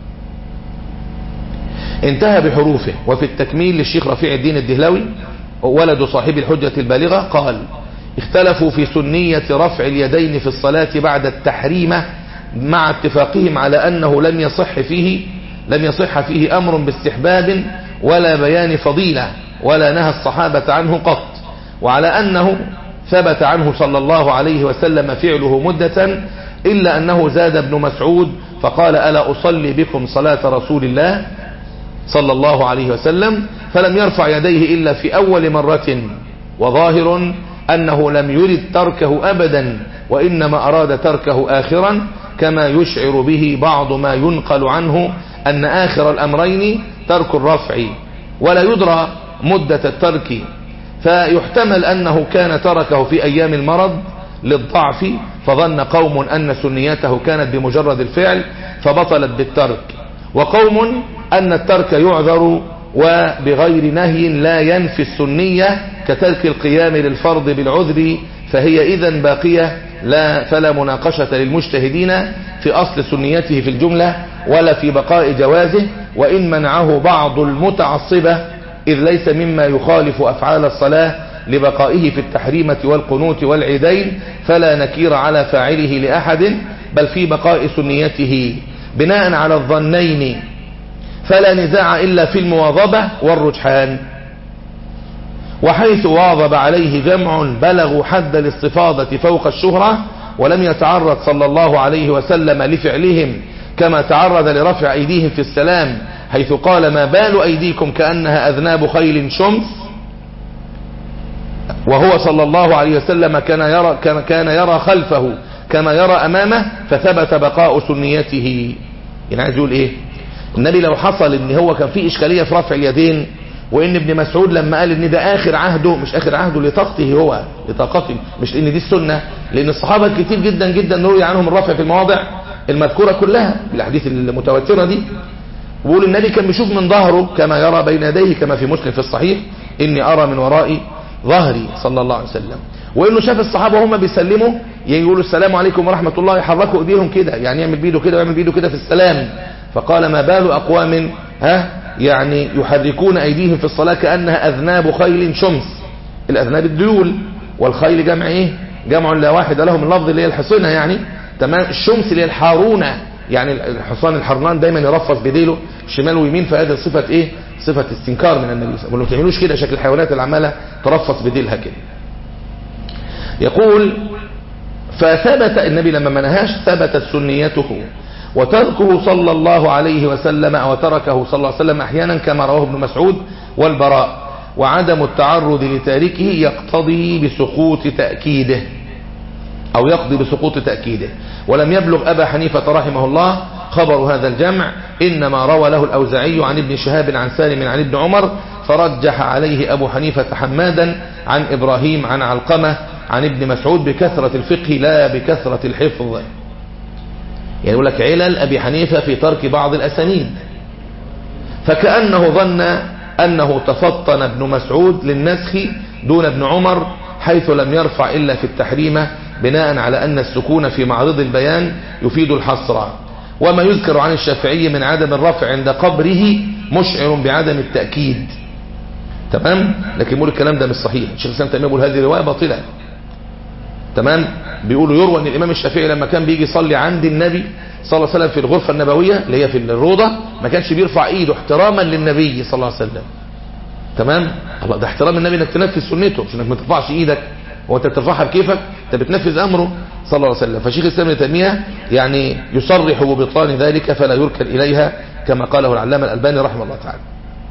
Speaker 1: انتهى بحروفه وفي التكميل للشيخ رفيع الدين الدهلوي ولد صاحب الحجة البالغة قال اختلفوا في سنية رفع اليدين في الصلاة بعد التحريمة مع اتفاقهم على أنه لم يصح فيه لم يصح فيه أمر باستحباب ولا بيان فضيلة ولا نهى الصحابة عنه قط وعلى أنه ثبت عنه صلى الله عليه وسلم فعله مدة إلا أنه زاد ابن مسعود فقال ألا أصلي بكم صلاة رسول الله صلى الله عليه وسلم فلم يرفع يديه إلا في أول مرة وظاهر أنه لم يرد تركه أبدا وإنما أراد تركه آخرا كما يشعر به بعض ما ينقل عنه أن آخر الأمرين ترك الرفع ولا يدرى مدة الترك فيحتمل أنه كان تركه في أيام المرض للضعف فظن قوم أن سنيته كانت بمجرد الفعل فبطلت بالترك وقوم أن الترك يعذر وبغير نهي لا ينفي السنية كترك القيام للفرض بالعذر فهي إذا باقية لا فلا مناقشة للمجتهدين في أصل سنيته في الجملة ولا في بقاء جوازه وإن منعه بعض المتعصبة إذ ليس مما يخالف أفعال الصلاة لبقائه في التحريمة والقنوت والعيدين فلا نكير على فاعله لأحد بل في بقاء سنيته بناء على الظنين فلا نزاع إلا في المواظبة والرجحان وحيث واظب عليه جمع بلغوا حد الاستفاضة فوق الشهرة ولم يتعرض صلى الله عليه وسلم لفعلهم كما تعرض لرفع أيديهم في السلام حيث قال ما بال أيديكم كأنها أذناب خيل شمس وهو صلى الله عليه وسلم كان يرى, كان, كان يرى خلفه كما يرى أمامه فثبت بقاء سنيته يعني عايز يقول إيه النبي لو حصل ان هو كان في إشكالية في رفع اليدين وان ابن مسعود لما قال ان ده اخر عهده مش اخر عهده لطاقته هو لطاقته مش لان دي السنة لان الصحابة كتير جدا جدا نروي عنهم الرفع في المواضع المذكورة كلها بالاحاديث المتواترة دي وبيقول النبي كان بيشوف من ظهره كما يرى بين يديه كما في مسلم في الصحيح اني ارى من ورائي ظهري صلى الله عليه وسلم وانه شاف الصحابة هم بيسلموا يقولوا السلام عليكم ورحمة الله يحركوا ايديهم كده يعني يعمل بيده كده ويعمل بيده كده في السلام فقال ما بال اقوام ها يعني يحركون ايديهم في الصلاة كأنها اذناب خيل شمس الاذناب الديول والخيل جمع ايه جمع لا واحد له من لفظ اللي هي الحصنة يعني تمام الشمس اللي هي الحارونة يعني الحصان الحرنان دايما يرفص بديله شمال ويمين فهذه صفة ايه صفة استنكار من النبي صلى الله عليه وسلم ما تعملوش كده شكل الحيوانات اللي عماله ترفص بديلها كده يقول فثبت النبي لما منهاش ثبتت سنيته وتركه صلى الله عليه وسلم أو تركه صلى الله عليه وسلم أحيانا كما رواه ابن مسعود والبراء وعدم التعرض لتاركه يقتضي بسقوط تأكيده أو يقضي بسقوط تأكيده ولم يبلغ أبا حنيفة رحمه الله خبر هذا الجمع إنما روى له الأوزعي عن ابن شهاب عن سالم عن ابن عمر فرجح عليه أبو حنيفة حمادا عن إبراهيم عن علقمة عن ابن مسعود بكثرة الفقه لا بكثرة الحفظ يعني يقول لك علل أبي حنيفة في ترك بعض الأسانيد فكأنه ظن أنه تفطن ابن مسعود للنسخ دون ابن عمر حيث لم يرفع إلا في التحريمة بناء على أن السكون في معرض البيان يفيد الحصر وما يذكر عن الشافعي من عدم الرفع عند قبره مشعر بعدم التأكيد تمام لكن يقول الكلام ده مش صحيح الشيخ الإسلام تيمية يقول هذه رواية باطلة تمام بيقولوا يروى ان الامام الشافعي لما كان بيجي يصلي عند النبي صلى الله عليه وسلم في الغرفة النبوية اللي هي في الروضة ما كانش بيرفع ايده احتراما للنبي صلى الله عليه وسلم تمام الله ده احترام النبي انك تنفذ سنته مش انك ما ترفعش ايدك هو انت بترفعها بكيفك انت بتنفذ امره صلى الله عليه وسلم فشيخ الاسلام ابن تيميه يعني يصرح ببطلان ذلك فلا يركن اليها كما قاله العلامه الالباني رحمه الله تعالى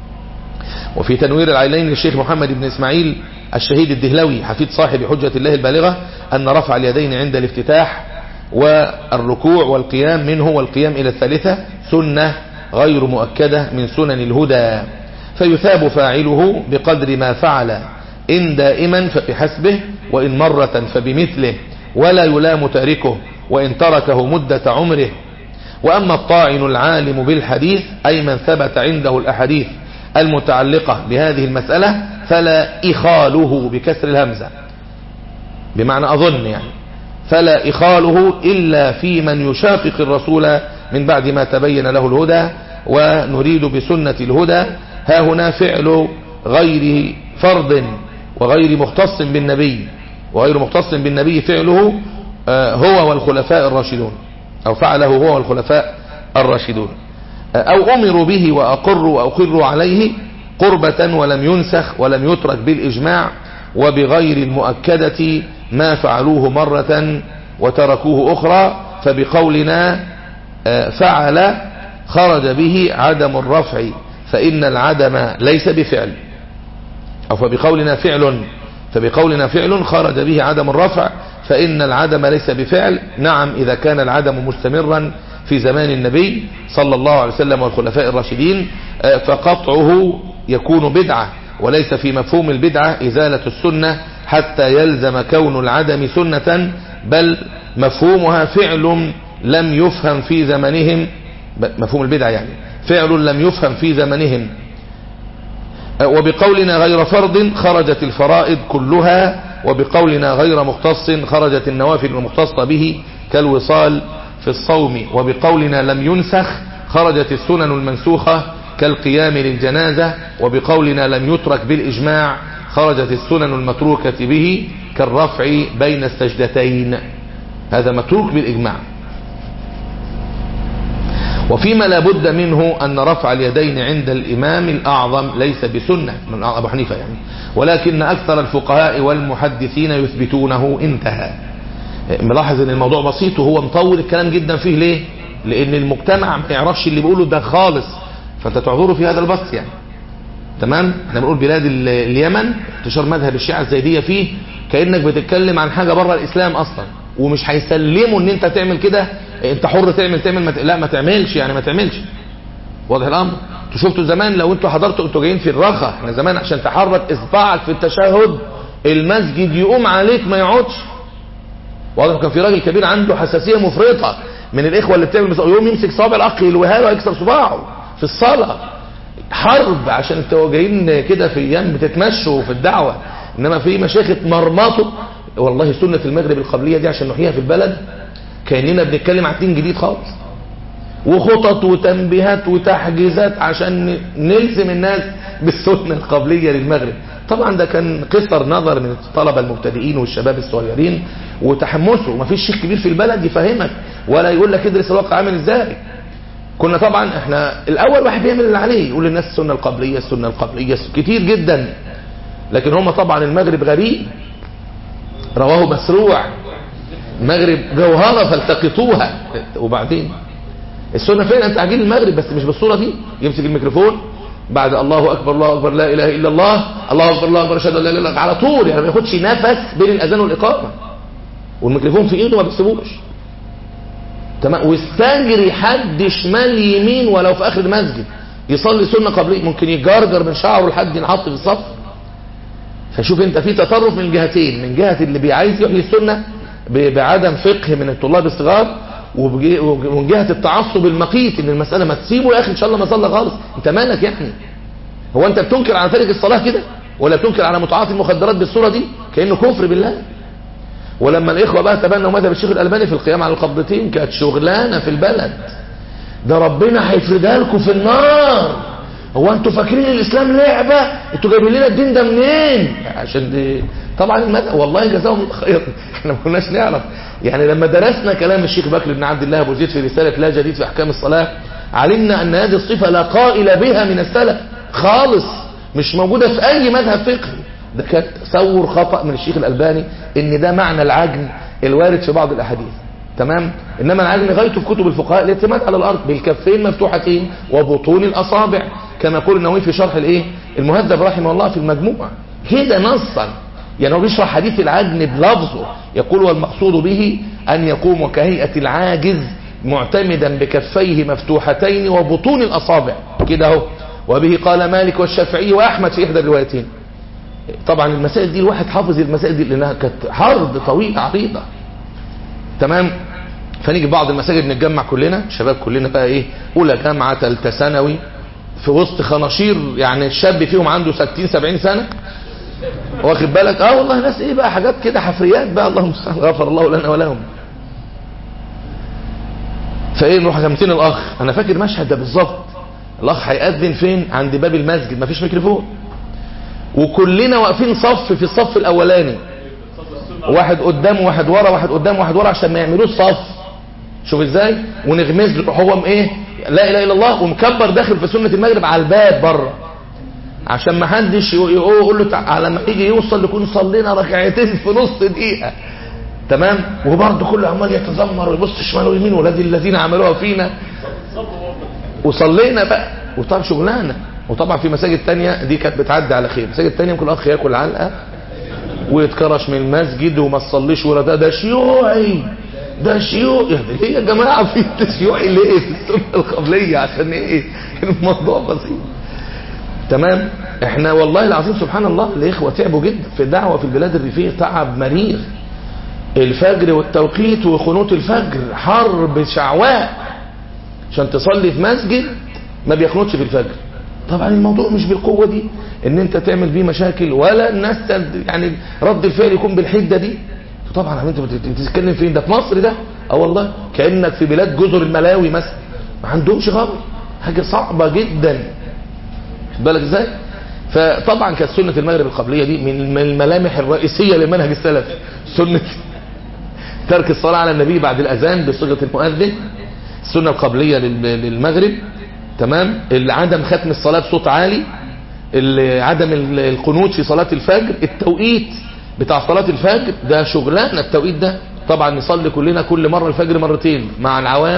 Speaker 1: وفي تنوير العينين للشيخ محمد بن اسماعيل الشهيد الدهلوي حفيد صاحب حجة الله البالغة أن رفع اليدين عند الافتتاح والركوع والقيام منه والقيام إلى الثالثة سنة غير مؤكدة من سنن الهدى فيثاب فاعله بقدر ما فعل إن دائما فبحسبه وإن مرة فبمثله ولا يلام تاركه وإن تركه مدة عمره وأما الطاعن العالم بالحديث أي من ثبت عنده الأحاديث المتعلقة بهذه المسألة فلا إخاله بكسر الهمزة بمعنى أظن يعني فلا إخاله إلا في من يشاقق الرسول من بعد ما تبين له الهدى ونريد بسنة الهدى ها هنا فعل غير فرض وغير مختص بالنبي وغير مختص بالنبي فعله هو والخلفاء الراشدون أو فعله هو والخلفاء الراشدون أو أمروا به وأقروا وأقروا عليه قربة ولم ينسخ ولم يترك بالإجماع وبغير المؤكدة ما فعلوه مرة وتركوه أخرى فبقولنا فعل خرج به عدم الرفع فإن العدم ليس بفعل أو فبقولنا فعل فبقولنا فعل خرج به عدم الرفع فإن العدم ليس بفعل نعم إذا كان العدم مستمرا في زمان النبي صلى الله عليه وسلم والخلفاء الراشدين فقطعه يكون بدعة وليس في مفهوم البدعة إزالة السنة حتى يلزم كون العدم سنة بل مفهومها فعل لم يفهم في زمنهم مفهوم البدعة يعني فعل لم يفهم في زمنهم وبقولنا غير فرض خرجت الفرائض كلها وبقولنا غير مختص خرجت النوافل المختصة به كالوصال في الصوم وبقولنا لم ينسخ خرجت السنن المنسوخة كالقيام للجنازة وبقولنا لم يترك بالإجماع خرجت السنن المتروكة به كالرفع بين السجدتين هذا متروك بالإجماع وفيما لا بد منه أن رفع اليدين عند الإمام الأعظم ليس بسنة من أبو حنيفة يعني ولكن أكثر الفقهاء والمحدثين يثبتونه انتهى ملاحظ ان الموضوع بسيط وهو مطول الكلام جدا فيه ليه لان المجتمع ما يعرفش اللي بيقوله ده خالص فانت تعذره في هذا البسط يعني تمام احنا بنقول بلاد ال- اليمن انتشار مذهب الشيعة الزيدية فيه كأنك بتتكلم عن حاجة بره الاسلام اصلا ومش هيسلموا ان انت تعمل كده انت حر تعمل تعمل ما ت... لا ما تعملش يعني ما تعملش واضح الامر انتوا شفتوا زمان لو انتوا حضرتوا انتوا جايين في الرخا احنا زمان عشان تحرك اصبعك في التشهد المسجد يقوم عليك ما يقعدش واضح كان في راجل كبير عنده حساسيه مفرطه من الاخوه اللي بتعمل مس- يقوم يمسك صابع الاخ يلويها له يكسر صباعه في الصلاه حرب عشان انتوا جايين كده في ايام بتتمشوا في الدعوه انما في مشايخ اتمرمطوا والله سنه المغرب القبليه دي عشان نحييها في البلد كاننا بنتكلم عن دين جديد خالص وخطط وتنبيهات وتحجيزات عشان نلزم الناس بالسنة القبلية للمغرب طبعا ده كان قصر نظر من الطلبة المبتدئين والشباب الصغيرين وتحمسه ومفيش شيخ كبير في البلد يفهمك ولا يقول لك ادرس الواقع عامل ازاي كنا طبعا احنا الاول واحد بيعمل اللي عليه يقول للناس السنة القبلية السنة القبلية كتير جدا لكن هم طبعا المغرب غريب رواه مسروع المغرب جوهرة فالتقطوها وبعدين السنة فعلا تعجيل المغرب بس مش بالصورة دي يمسك الميكروفون بعد الله اكبر الله اكبر لا اله الا الله الله اكبر الله اكبر اشهد ان لا اله الا الله على طول يعني ما ياخدش نفس بين الاذان والاقامه والميكروفون في ايده ما بيسيبوش تمام واستجري حد شمال يمين ولو في اخر المسجد يصلي سنه قبليه ممكن يجرجر من شعره لحد ينحط في الصف فشوف انت في تطرف من جهتين من جهه اللي بيعايز يحيي السنه ب- بعدم فقه من الطلاب الصغار وبج- ومن جهه التعصب المقيت ان المساله ما تسيبه يا اخي ان شاء الله ما صلى خالص انت مالك يعني هو انت بتنكر على تارك الصلاه كده ولا بتنكر على متعاطي المخدرات بالصوره دي كانه كفر بالله ولما الاخوه بقى تبنوا مذهب الشيخ الالباني في القيام على القبضتين كانت شغلانه في البلد ده ربنا هيفردها لكم في النار هو انتوا فاكرين الاسلام لعبه انتوا جايبين لنا الدين ده منين عشان دي طبعا المذهب والله جزاهم الله خير احنا ما كناش نعرف يعني لما درسنا كلام الشيخ بكر بن عبد الله ابو زيد في رساله لا جديد في احكام الصلاه علمنا ان هذه الصفه لا قائل بها من السلف خالص مش موجوده في اي مذهب فقهي ده كان تصور خطا من الشيخ الالباني ان ده معنى العجن الوارد في بعض الاحاديث تمام انما العجن غايته في كتب الفقهاء الاعتماد على الارض بالكفين مفتوحتين وبطون الاصابع كما يقول النووي في شرح الايه المهذب رحمه الله في المجموع كده نصا يعني هو بيشرح حديث العجن بلفظه يقول والمقصود به ان يقوم كهيئه العاجز معتمدا بكفيه مفتوحتين وبطون الاصابع كده اهو وبه قال مالك والشافعي واحمد في احدى الروايتين طبعا المسائل دي الواحد حافظ المسائل دي لانها كانت حرب طويله عريضه تمام فنيجي بعض المساجد نتجمع كلنا شباب كلنا بقى ايه اولى جامعه ثالثه ثانوي في وسط خناشير يعني الشاب فيهم عنده 60 70 سنه واخد بالك اه والله ناس ايه بقى حاجات كده حفريات بقى اللهم صل غفر الله لنا ولهم فايه نروح جامتين الاخ انا فاكر مشهد ده بالظبط الاخ هيأذن فين عند باب المسجد مفيش ميكروفون وكلنا واقفين صف في الصف الاولاني واحد قدام واحد ورا واحد قدام واحد ورا عشان ما يعملوش صف شوف ازاي ونغمز له هو ايه لا اله الا الله ومكبر داخل في سنه المغرب على الباب بره عشان ما حدش يقول يقول له تع- على ما يجي يوصل نكون صلينا ركعتين في نص دقيقه تمام وبرضه كله عمال يتذمر ويبص شمال ويمين ولاد الذين عملوها فينا وصلينا بقى وطبعا شغلانه وطبعا في مساجد تانية دي كانت بتعدي على خير مساجد تانية ممكن الاخ ياكل علقه ويتكرش من المسجد وما تصليش ورا ده ده شيوعي ده شيوعي يعني ليه يا جماعه في شيوعي ليه في السنه القبليه عشان ايه الموضوع بسيط تمام احنا والله العظيم سبحان الله الاخوه تعبوا جدا في الدعوه في البلاد الريفيه تعب مرير الفجر والتوقيت وخنوت الفجر حرب شعواء عشان تصلي في مسجد ما بيخنطش في الفجر طبعا الموضوع مش بالقوه دي ان انت تعمل بيه مشاكل ولا الناس تد- يعني رد الفعل يكون بالحده دي طبعا انت بت- بتتكلم فين ده في مصر ده اه والله كانك في بلاد جزر الملاوي مثلا ما عندهمش غرب حاجه صعبه جدا خد بالك ازاي فطبعا كانت سنه المغرب القبليه دي من من الملامح الرئيسيه للمنهج السلفي سنه ترك الصلاه على النبي بعد الاذان بصيغه المؤذن السنه القبليه لل- للمغرب تمام اللي عدم ختم الصلاه بصوت عالي اللي عدم ال- القنوت في صلاه الفجر التوقيت بتاع صلاه الفجر ده شغلانه التوقيت ده طبعا نصلي كلنا كل مره الفجر مرتين مع العوام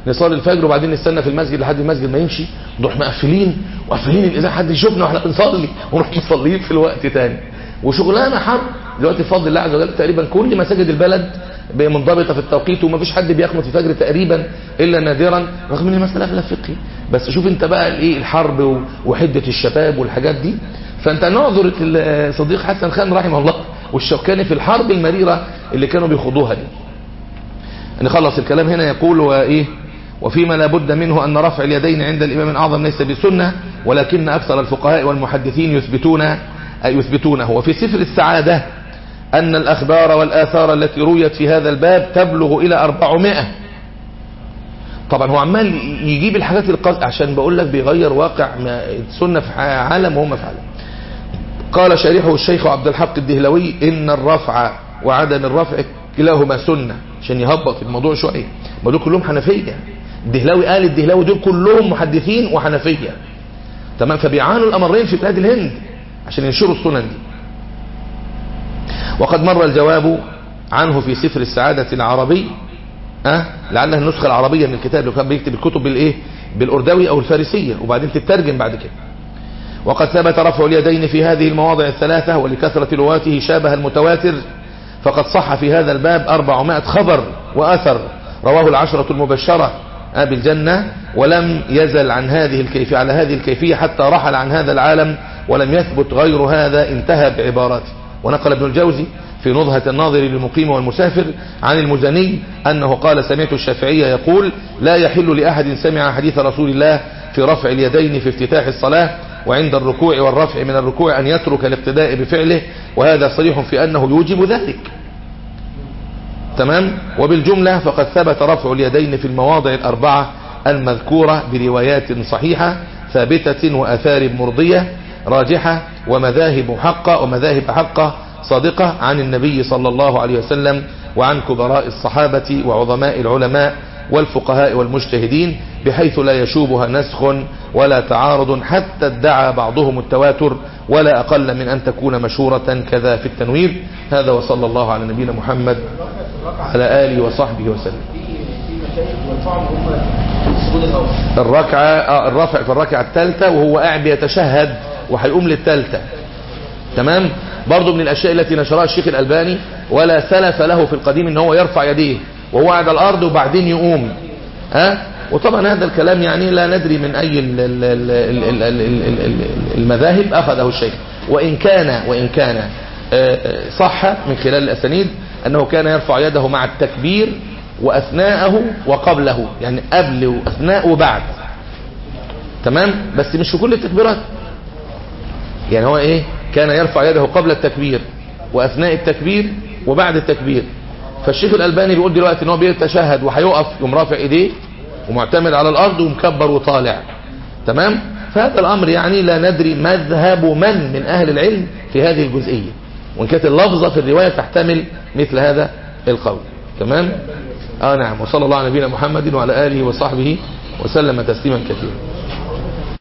Speaker 1: نصلي الفجر وبعدين نستنى في المسجد لحد المسجد ما يمشي نروح مقفلين وقافلين الاذاعه حد يشوفنا واحنا بنصلي ونروح مصليين في الوقت تاني وشغلانه حرب دلوقتي بفضل الله عز وجل تقريبا كل مساجد البلد منضبطه في التوقيت وما فيش حد بيخمط الفجر تقريبا الا نادرا رغم ان المساله خلاف فقهي بس شوف انت بقى الايه الحرب وحده الشباب والحاجات دي فانت نعذر الصديق حسن خان رحمه الله والشوكاني في الحرب المريره اللي كانوا بيخوضوها دي نخلص الكلام هنا يقول وايه وفيما لا بد منه أن رفع اليدين عند الإمام الأعظم ليس بسنة ولكن أكثر الفقهاء والمحدثين يثبتون يثبتونه وفي سفر السعادة أن الأخبار والآثار التي رويت في هذا الباب تبلغ إلى 400 طبعا هو عمال يجيب الحاجات القصد عشان بقول لك بيغير واقع السنة في عالم وهم في عالم قال شارحه الشيخ عبد الحق الدهلوي إن الرفع وعدم الرفع كلاهما سنة عشان يهبط الموضوع شوية ما دول كلهم حنفية الدهلاوي قال الدهلاوي دول كلهم محدثين وحنفية تمام فبيعانوا الأمرين في بلاد الهند عشان ينشروا السنن دي وقد مر الجواب عنه في سفر السعادة العربي أه؟ لعلها النسخة العربية من الكتاب اللي كان بيكتب الكتب بالايه بالاردوي او الفارسية وبعدين تترجم بعد كده وقد ثبت رفع اليدين في هذه المواضع الثلاثة ولكثرة رواته شابه المتواتر فقد صح في هذا الباب 400 خبر وأثر رواه العشرة المبشرة بالجنة ولم يزل عن هذه الكيفية على هذه الكيفية حتى رحل عن هذا العالم ولم يثبت غير هذا انتهى بعباراته ونقل ابن الجوزي في نظهة الناظر للمقيم والمسافر عن المزني أنه قال سمعت الشافعية يقول لا يحل لأحد سمع حديث رسول الله في رفع اليدين في افتتاح الصلاة وعند الركوع والرفع من الركوع أن يترك الاقتداء بفعله وهذا صريح في أنه يوجب ذلك تمام وبالجملة فقد ثبت رفع اليدين في المواضع الأربعة المذكورة بروايات صحيحة ثابتة وأثار مرضية راجحة ومذاهب حقة ومذاهب حقة صادقة عن النبي صلى الله عليه وسلم وعن كبراء الصحابة وعظماء العلماء والفقهاء والمجتهدين بحيث لا يشوبها نسخ ولا تعارض حتى ادعى بعضهم التواتر ولا أقل من أن تكون مشهورة كذا في التنوير هذا وصلى الله على نبينا محمد على آله وصحبه وسلم الركعة آه الرفع في الركعة الثالثة وهو قاعد بيتشهد وهيقوم للثالثة تمام برضو من الأشياء التي نشرها الشيخ الألباني ولا سلف له في القديم ان هو يرفع يديه وهو على الأرض وبعدين يقوم ها وطبعا هذا الكلام يعني لا ندري من أي المذاهب أخذه الشيخ وإن كان وإن كان صح من خلال الأسانيد أنه كان يرفع يده مع التكبير وأثناءه وقبله يعني قبل وأثناء وبعد تمام بس مش في كل التكبيرات يعني هو إيه كان يرفع يده قبل التكبير وأثناء التكبير وبعد التكبير فالشيخ الألباني بيقول دلوقتي ان هو بيتشهد وهيقف يقوم رافع ايديه ومعتمد على الأرض ومكبر وطالع تمام فهذا الأمر يعني لا ندري مذهب من من أهل العلم في هذه الجزئية وإن كانت اللفظة في الرواية تحتمل مثل هذا القول تمام آه نعم وصلى الله على نبينا محمد وعلى آله وصحبه وسلم تسليما كثيرا